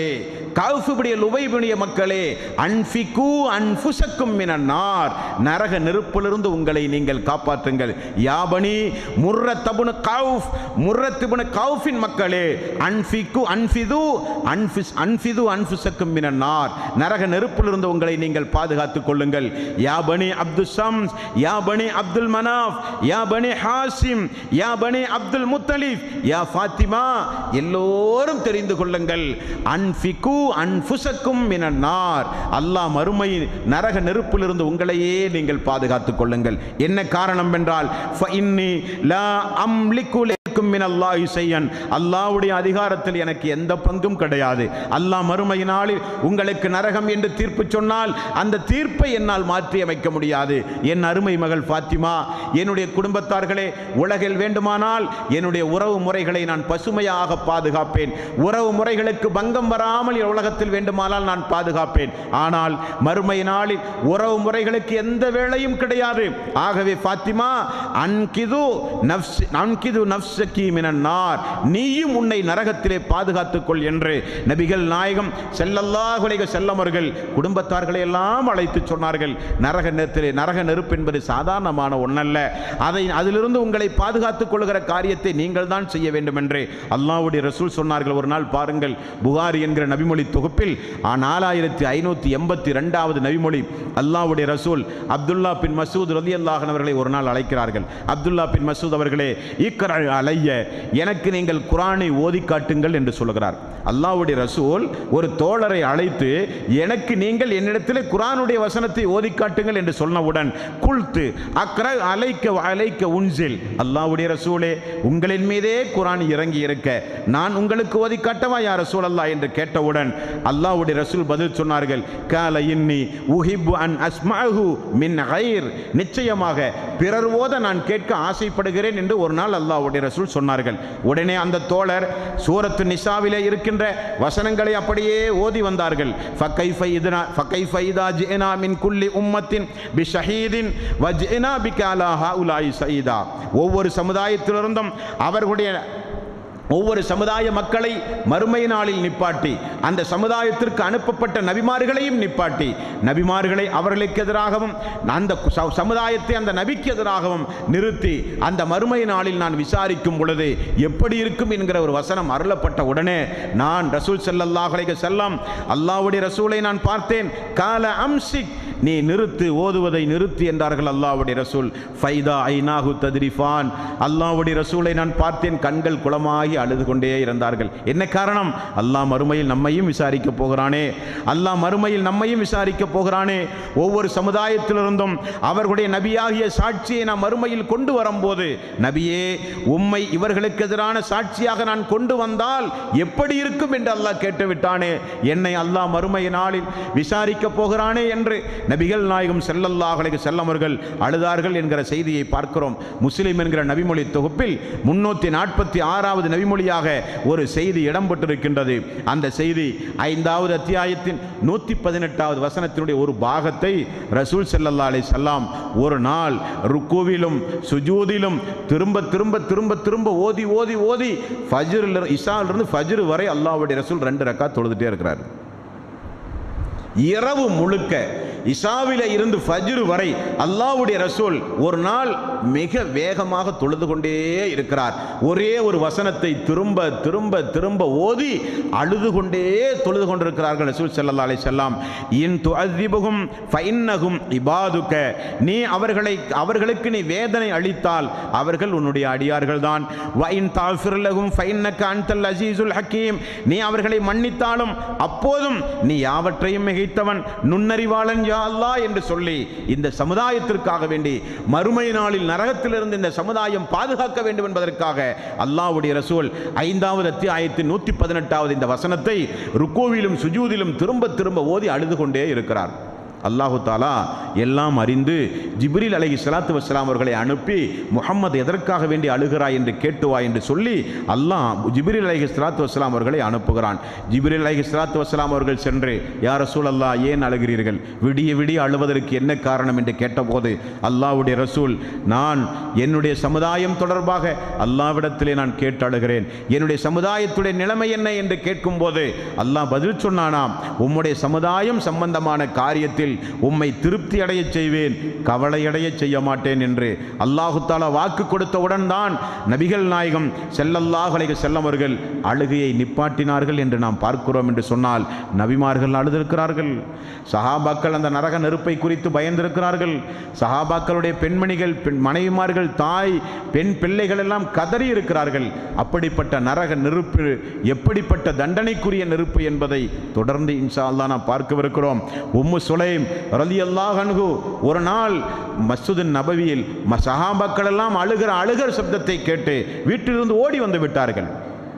Speaker 3: கவுஃபுடைய லுவைபுடைய மக்களே அன்ஃபிகு அன்ஃபுசக்கும் மினன்னார் நரக நெருப்பிலிருந்து உங்களை நீங்கள் காப்பாற்றுங்கள் யாபனி முர்ரத்தபுன கவுஃப் முர்ரத்துபுன கவுஃபின் மக்களே அன்ஃபிகு அன்ஃபிது அன்ஃபிஸ் அன்ஃபிது அன்ஃபுசக்கும் மினன்னார் நரக நெருப்பிலிருந்து உங்களை நீங்கள் பாதுகாத்துக் கொள்ளுங்கள் யா பனி அப்துல் சம்ஸ் யா பனி அப்துல் மனாஃப் யா பனி ஹாசிம் யா பனி அப்துல் முத்தலிஃப் யா ஃபாத்திமா எல்லோரும் தெரிந்து கொள்ளுங்கள் அன்ஃபிகு அன்ஃபுசக்கும் மினன்னார் அல்லாஹ் மறுமை நரக நெருப்பிலிருந்து உங்களையே நீங்கள் பாதுகாத்துக் கொள்ளுங்கள் என்ன காரணம் என்றால் ஃபஇன்னி லா அம்லிகு லைக்கும் மினல்லாஹி ஷையன் அல்லாஹ்வுடைய அதிகாரத்தில் எனக்கு எந்த பங்கும் கிடையாது அல்லாஹ் மறுமை நாளில் உங்களுக்கு நரகம் என்று தீர்ப்பு சொன்னால் அந்த தீர்ப்பை என்னால் மாற்றி அமைக்க முடியாது என் அருமை மகள் ஃபாத்திமா என்னுடைய குடும்பத்தார்களே உலகில் வேண்டுமானால் என்னுடைய உறவு முறைகளை நான் பசுமையாக பாதுகாப்பேன் உறவு முறைகளுக்கு பங்கம் வராமல் இந்த உலகத்தில் வேண்டுமானால் நான் பாதுகாப்பேன் ஆனால் மறுமை நாளில் உறவு முறைகளுக்கு எந்த வேளையும் கிடையாது ஆகவே ஃபாத்திமா அன்கிது நஃப்ஸ் அன்கிது நஃப்ஸகி மினன்னார் நீயும் உன்னை நரகத்திலே பாதுகாத்துக் கொள் என்று நபிகள் நாயகம் ஸல்லல்லாஹு அலைஹி வஸல்லம் அவர்கள் குடும்பத்தார்களை எல்லாம் அழைத்து சொன்னார்கள் நரக நேரத்திலே நரக நெருப்பு என்பது சாதாரணமான ஒன்றல்ல அதை அதிலிருந்து உங்களை பாதுகாத்துக் கொள்கிற காரியத்தை நீங்கள் தான் செய்ய வேண்டும் என்று அல்லாஹ்வுடைய ரசூல் சொன்னார்கள் ஒரு நாள் பாருங்கள் புகாரி என்கிற நபிமொழி தொகுப்பில் நாலாயிரத்தி ஐநூற்றி எண்பத்தி ரெண்டாவது நபிமொழி அல்லாஹ்வுடைய ரசூல் அப்துல்லா பின் மசூத் ரலி அல்லாஹன் அவர்களை ஒரு நாள் அழைக்கிறார்கள் அப்துல்லா பின் மசூத் அவர்களே ஈக்கர அலைய எனக்கு நீங்கள் குரானை ஓதி காட்டுங்கள் என்று சொல்கிறார் அல்லாஹ்வுடைய ரசூல் ஒரு தோழரை அழைத்து எனக்கு நீங்கள் என்னிடத்தில் குரானுடைய வசனத்தை ஓதி காட்டுங்கள் என்று சொன்னவுடன் குல்த்து அக்ர அலைக்க அலைக்க உன்சில் அல்லாஹ்வுடைய ரசூலே உங்களின் மீதே குரான் இறங்கி இருக்க நான் உங்களுக்கு ஓதி காட்டவா யா ரசூல் அல்லாஹ் என்று கேட்டவுடன் அல்லாஹ்வுடைய ரசூல் பதில் சொன்னார்கள் கால இன்னி உஹிப்பு அன் அஸ்மாஹு மின் கைர் நிச்சயமாக பிறர் ஓத நான் கேட்க ஆசைப்படுகிறேன் என்று ஒரு நாள் அல்லாஹ்வுடைய ரசூல் சொன்னார்கள் உடனே அந்த தோழர் சூரத்து நிசாவிலே இருக்கின்ற வசனங்களை அப்படியே ஓதி வந்தார்கள் ஃபகைஃப இதனா ஃபகைஃப இதா ஜினா மின் குல்லி உம்மத்தின் பி ஷஹீதின் வஜ்னா பிக அலா ஹாஉலாய் சயீதா ஒவ்வொரு சமுதாயத்திலிருந்தும் அவர்களுடைய ஒவ்வொரு சமுதாய மக்களை மறுமை நாளில் நிப்பாட்டி அந்த சமுதாயத்திற்கு அனுப்பப்பட்ட நபிமார்களையும் நிப்பாட்டி நபிமார்களை அவர்களுக்கு எதிராகவும் அந்த ச- சமுதாயத்தை அந்த நபிக்கு எதிராகவும் நிறுத்தி அந்த மறுமை நாளில் நான் விசாரிக்கும் பொழுது எப்படி இருக்கும் என்கிற ஒரு வசனம் அருளப்பட்ட உடனே நான் ரசூல் ஸல்லல்லாஹு அலைஹி வஸல்லம் அல்லாஹ்வுடைய ரசூலை நான் பார்த்தேன் கால அம்சிக் நீ நிறுத்து ஓதுவதை நிறுத்து என்றார்கள் அல்லாஹ்வுடைய ரசூல் ஃபைதா ஐநாஹு தத்ரிஃபான் அல்லாஹ்வுடைய ரசூலை நான் பார்த்தேன் கண்கள் குளமாகி அழுது கொண்டே இருந்தார்கள் என்ன காரணம் அல்லாஹ் மறுமையில் நம்மையும் விசாரிக்க போகிறானே அல்லாஹ் மறுமையில் நம்மையும் விசாரிக்க போகிறானே ஒவ்வொரு சமுதாயத்திலிருந்தும் அவர்களுடைய நபியாகிய சாட்சியை நாம் மறுமையில் கொண்டு வரும்போது நபியே உம்மை இவர்களுக்கு எதிரான சாட்சியாக நான் கொண்டு வந்தால் எப்படி இருக்கும் என்று அல்லாஹ் கேட்டுவிட்டானே என்னை அல்லாஹ் மறுமை நாளில் விசாரிக்க போகிறானே என்று நபிகள் நாயகம் ஸல்லல்லாஹு அலைஹி வஸல்லம் அவர்கள் அழுதார்கள் என்கிற செய்தியை பார்க்கிறோம் முஸ்லிம் என்கிற நபிமொழி தொகுப்பில் முன்னூற்றி நாற்பத்தி ஆறாவது நபிமொழியாக ஒரு செய்தி இடம்பெற்றிருக்கின்றது அந்த செய்தி ஐந்தாவது அத்தியாயத்தின் நூற்றி பதினெட்டாவது வசனத்தினுடைய ஒரு பாகத்தை ரசூல் ஸல்லல்லாஹு அலைஹி வஸல்லம் ஒரு நாள் ருக்குவிலும் சுஜூதிலும் திரும்ப திரும்ப திரும்ப திரும்ப ஓதி ஓதி ஓதி ஃபஜ்ரில் இஷாலிருந்து ஃபஜ்ர் வரை அல்லாஹ்வுடைய ரசூல் ரெண்டு ரக்கா தொழுதுட்டே இருக்கிறார் இரவு முழுக்க இஷாவில இருந்து ஃபஜ்ர் வரை அல்லாஹ்வுடைய ரசூல் ஒரு நாள் மிக வேகமாக தொழுது கொண்டே இருக்கிறார் ஒரே ஒரு வசனத்தை திரும்ப திரும்ப திரும்ப ஓதி அழுது கொண்டே தொழுது கொண்டிருக்கிறார்கள் ரசூல் ஸல்லல்லாஹு அலைஹி வஸல்லம் இன் துஅذிபுகும் ஃபஇன்னஹும் இபாதுக நீ அவர்களை அவர்களுக்கு நீ வேதனை அளித்தால் அவர்கள் உன்னுடைய அடியார்கள் தான் வ இன் தாஃபிர் லஹும் ஃபஇன்னக அன்தல் அஸீஸுல் ஹக்கீம் நீ அவர்களை மன்னித்தாலும் அப்போதும் நீ யாவற்றையும் மிகைத்தவன் நுண்ணறிவாளன் யா அல்லாஹ் என்று சொல்லி இந்த சமுதாயத்திற்காக வேண்டி மறுமை நாளில் நரகத்திலிருந்து இந்த சமுதாயம் பாதுகாக்க வேண்டும் என்பதற்காக அல்லாஹ்வுடைய ரசூல் ஐந்தாவது அத்தியாயத்தின் நூற்றி பதினெட்டாவது இந்த வசனத்தை ருக்கோவிலும் சுஜூதிலும் திரும்ப திரும்ப ஓதி அழுது கொண்டே இருக்கிறார் அல்லாஹு தாலா எல்லாம் அறிந்து ஜிப்ரில் அலைஹி ஸலாத்து வஸ்ஸலாம் அவர்களை அனுப்பி முஹம்மது எதற்காக வேண்டி அழுகிறாய் என்று கேட்டுவா என்று சொல்லி அல்லாஹ் ஜிப்ரில் அலைஹி ஸலாத்து வஸ்ஸலாம் அவர்களை அனுப்புகிறான் ஜிப்ரில் அலைஹி ஸலாத்து வஸ்ஸலாம் அவர்கள் சென்று யார் ரசூலல்லா ஏன் அழுகிறீர்கள் விடிய விடிய அழுவதற்கு என்ன காரணம் என்று கேட்டபோது அல்லாஹ்வுடைய ரசூல் நான் என்னுடைய சமுதாயம் தொடர்பாக அல்லாவிடத்திலே நான் கேட்டு அழுகிறேன் என்னுடைய சமுதாயத்துடைய நிலைமை என்ன என்று கேட்கும்போது அல்லாஹ் பதில் சொன்னானாம் உம்முடைய சமுதாயம் சம்பந்தமான காரியத்தில் உம்மை திருப்தி அடையச் செய்வேன் கவலையடையச் செய்ய மாட்டேன் என்று அல்லாஹு தாலா வாக்கு கொடுத்தவுடன் தான் நபிகள் நாயகம் செல்லல்லாஹ் அலைஹி செல்லம் அவர்கள் அழுகையை நிப்பாட்டினார்கள் என்று நாம் பார்க்கிறோம் என்று சொன்னால் நபிமார்கள் அழுதிருக்கிறார்கள் சஹாபாக்கள் அந்த நரக நெருப்பை குறித்து பயந்திருக்கிறார்கள் சஹாபாக்களுடைய பெண்மணிகள் பெண் மனைவிமார்கள் தாய் பெண் பிள்ளைகள் எல்லாம் கதறி இருக்கிறார்கள் அப்படிப்பட்ட நரக நெருப்பு எப்படிப்பட்ட தண்டனைக்குரிய நெருப்பு என்பதை தொடர்ந்து இன்ஷா அல்லாஹ் நாம் பார்க்கவிருக்கிறோம் உம்மு சுலைம் ரலியல்லாஹு அன்ஹு ஒரு நாள் மஸ்ஜித் நபவியில் ம- சஹாபாக்கள் எல்லாம் அழுகிற அழுகர் சப்தத்தை கேட்டு வீட்டிலிருந்து ஓடி வந்து விட்டார்கள்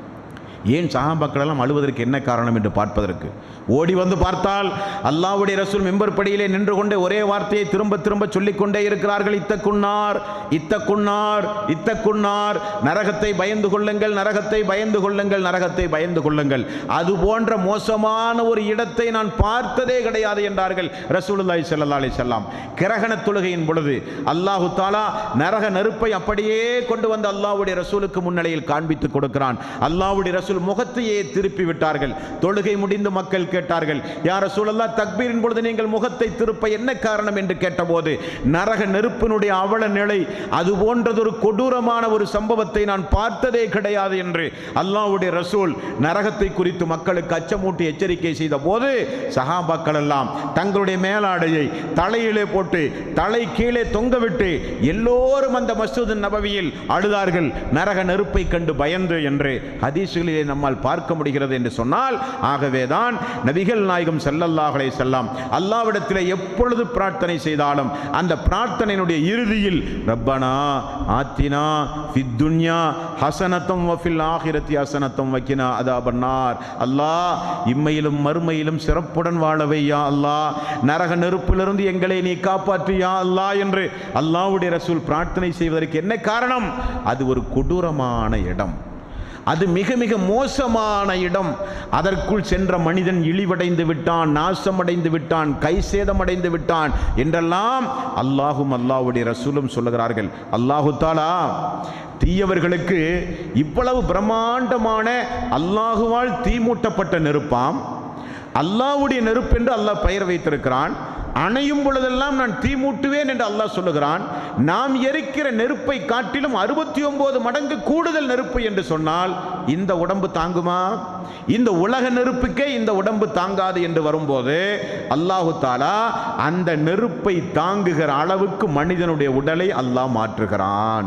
Speaker 3: ஏன் சஹாபாக்கள் எல்லாம் அழுவதற்கு என்ன காரணம் என்று பார்ப்பதற்கு ஓடி வந்து பார்த்தால் அல்லாஹ்வுடைய ரசூல் மெம்பர் படியிலே நின்று கொண்டே ஒரே வார்த்தையை திரும்ப திரும்ப சொல்லிக் கொண்டே இருக்கிறார்கள் இத்தக்குன்னார் இத்தக்குன்னார் இத்தக்குன்னார் நரகத்தை பயந்து கொள்ளுங்கள் நரகத்தை பயந்து கொள்ளுங்கள் நரகத்தை பயந்து கொள்ளுங்கள் அது போன்ற மோசமான ஒரு இடத்தை நான் பார்த்ததே கிடையாது என்றார்கள் ரசூலுல்லாஹி ஸல்லல்லாஹு அலைஹி வஸல்லம் கிரகண தொழுகையின் பொழுது அல்லாஹு தாலா நரக நெருப்பை அப்படியே கொண்டு வந்து அல்லாஹ்வுடைய ரசூலுக்கு முன்னிலையில் காண்பித்து கொடுக்கிறான் அல்லாஹ்வுடைய ரசூல் முகத்தையே திருப்பி விட்டார்கள் தொழுகை முடிந்து மக்கள் கேட்டார்கள் யார் ரசூலல்லா தக்பீரின் பொழுது நீங்கள் முகத்தை திருப்ப என்ன காரணம் என்று கேட்டபோது நரக நெருப்பினுடைய அவல நிலை அது போன்றதொரு கொடூரமான ஒரு சம்பவத்தை நான் பார்த்ததே கிடையாது என்று அல்லாஹ்வுடைய ரசூல் நரகத்தை குறித்து மக்களுக்கு அச்சமூட்டி எச்சரிக்கை செய்த போது சஹாபாக்கள் எல்லாம் தங்களுடைய மேலாடையை தலையிலே போட்டு தலை கீழே தொங்கவிட்டு எல்லோரும் அந்த மஸ்ஜித் நபவியில் அழுதார்கள் நரக நெருப்பை கண்டு பயந்து என்று ஹதீஸ்களிலே நம்மால் பார்க்க முடிகிறது என்று சொன்னால் ஆகவேதான் நபிகள் நாயகம் ஸல்லல்லாஹு அலைஹி செல்லாம் அல்லாவிடத்தில் எப்பொழுது பிரார்த்தனை செய்தாலும் அந்த பிரார்த்தனையினுடைய இறுதியில் ரப்பனா ஆத்தினா ஃபித் துன்யா ஹசனத்தம் வஃபில் ஆகிரத்தி ஹசனத்தம் வக்கினா அதாபன்னார் அல்லாஹ் இம்மையிலும் மறுமையிலும் சிறப்புடன் வாழவையா அல்லாஹ் நரக நெருப்பிலிருந்து எங்களை நீ காப்பாற்றியா அல்லாஹ் என்று அல்லாஹ்வுடைய ரசூல் பிரார்த்தனை செய்வதற்கு என்ன காரணம் அது ஒரு கொடூரமான இடம் அது மிக மிக மோசமான இடம் அதற்குள் சென்ற மனிதன் இழிவடைந்து விட்டான் நாசமடைந்து விட்டான் கை சேதமடைந்து விட்டான் என்றெல்லாம் அல்லாஹும் அல்லாஹ்வுடைய ரசூலும் சொல்லுகிறார்கள் அல்லாஹு தாலா தீயவர்களுக்கு இவ்வளவு பிரம்மாண்டமான அல்லாஹுவால் தீமூட்டப்பட்ட நெருப்பாம் அல்லாஹ்வுடைய நெருப்பு என்று அல்லாஹ் பெயர் வைத்திருக்கிறான் அணையும் பொழுதெல்லாம் நான் தீ மூட்டுவேன் என்று அல்லாஹ் சொல்லுகிறான் நாம் எரிக்கிற நெருப்பை காட்டிலும் அறுபத்தி ஒன்பது மடங்கு கூடுதல் நெருப்பு என்று சொன்னால் இந்த உடம்பு தாங்குமா இந்த உலக நெருப்புக்கே இந்த உடம்பு தாங்காது என்று வரும்போது அல்லாஹு தாலா அந்த நெருப்பை தாங்குகிற அளவுக்கு மனிதனுடைய உடலை அல்லாஹ் மாற்றுகிறான்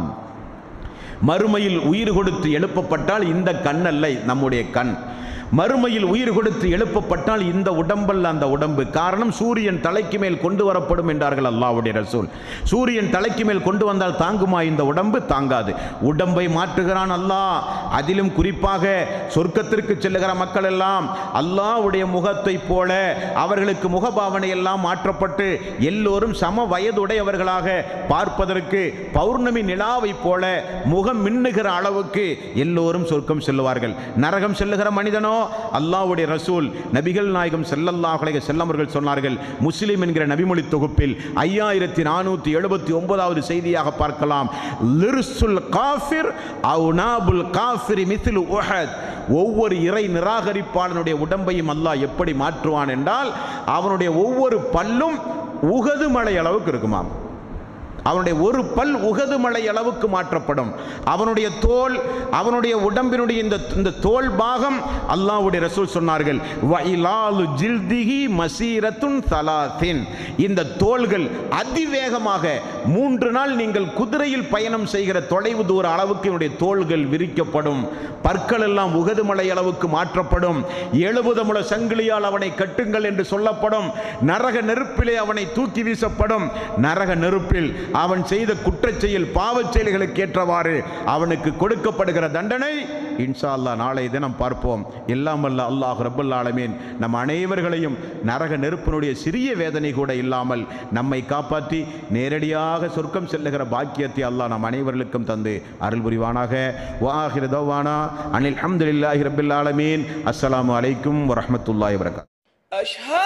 Speaker 3: மறுமையில் உயிர் கொடுத்து எழுப்பப்பட்டால் இந்த கண் அல்ல நம்முடைய கண் மறுமையில் உயிர் கொடுத்து எழுப்பப்பட்டால் இந்த உடம்பல்ல அந்த உடம்பு காரணம் சூரியன் தலைக்கு மேல் கொண்டு வரப்படும் என்றார்கள் அல்லாஹ்வுடைய ரசூல் சூரியன் தலைக்கு மேல் கொண்டு வந்தால் தாங்குமா இந்த உடம்பு தாங்காது உடம்பை மாற்றுகிறான் அல்லாஹ் அதிலும் குறிப்பாக சொர்க்கத்திற்கு செல்லுகிற மக்கள் எல்லாம் அல்லாஹ்வுடைய முகத்தை போல அவர்களுக்கு முகபாவனை எல்லாம் மாற்றப்பட்டு எல்லோரும் சம வயதுடையவர்களாக பார்ப்பதற்கு பௌர்ணமி நிலாவை போல முகம் மின்னுகிற அளவுக்கு எல்லோரும் சொர்க்கம் செல்லுவார்கள் நரகம் செல்லுகிற மனிதனோ அல்லாஹ்வுடைய ரசூல் நபிகள் நாயகம் ஸல்லல்லாஹு அலைஹி வஸல்லம் அவர்கள் சொன்னார்கள் முஸ்லிம் என்கிற நபிமொழி தொகுப்பில் ஐயாயிரத்தி நானூற்றி எழுபத்தி ஒன்பதாவது செய்தியாக பார்க்கலாம் லிர்சுல் காஃபிர் அவு நாபுல் காஃபிரி மித்லு உஹத் ஒவ்வொரு இறை நிராகரிப்பாளனுடைய உடம்பையும் அல்லாஹ் எப்படி மாற்றுவான் என்றால் அவனுடைய ஒவ்வொரு பல்லும் உகது மலை அளவுக்கு இருக்குமாம் அவனுடைய ஒரு பல் உகது மலை அளவுக்கு மாற்றப்படும் அவனுடைய தோல் அவனுடைய உடம்பினுடைய இந்த இந்த தோல் பாகம் அல்லாஹ்வுடைய ரசூல் சொன்னார்கள் வயிலாலு ஜில்திஹி மசீரத்துன் சலாத்தின் இந்த தோள்கள் அதிவேகமாக மூன்று நாள் நீங்கள் குதிரையில் பயணம் செய்கிற தொலைவு தூர அளவுக்கு என்னுடைய தோள்கள் விரிக்கப்படும் பற்கள் எல்லாம் உகது மலை அளவுக்கு மாற்றப்படும் எழுபது முழ சங்கிலியால் அவனை கட்டுங்கள் என்று சொல்லப்படும் நரக நெருப்பிலே அவனை தூக்கி வீசப்படும் நரக நெருப்பில் அவன் செய்த குற்றச் செயல் பாவச் செயல்களுக்கு ஏற்றவாறு அவனுக்கு கொடுக்கப்படுகிற தண்டனை இன்ஷா அல்லாஹ் நாளைய தினம் பார்ப்போம் எல்லாம் வல்ல அல்லாஹ் ரப்பல் ஆலமீன் நம் அனைவர்களையும் நரக நெருப்பினுடைய சிறிய வேதனை கூட இல்லாமல் நம்மை காப்பாற்றி நேரடியாக சொர்க்கம் செல்லுகிற பாக்கியத்தை அல்லாஹ் நம் அனைவர்களுக்கும் தந்து அருள் புரிவானாக வாஹிர தவானா அனில் அஹமதுல்லாஹி ரபில் ஆலமீன் அஸ்ஸலாமு அலைக்கும் வரஹ்மத்துல்லாஹி வரகாத்
Speaker 4: أشهد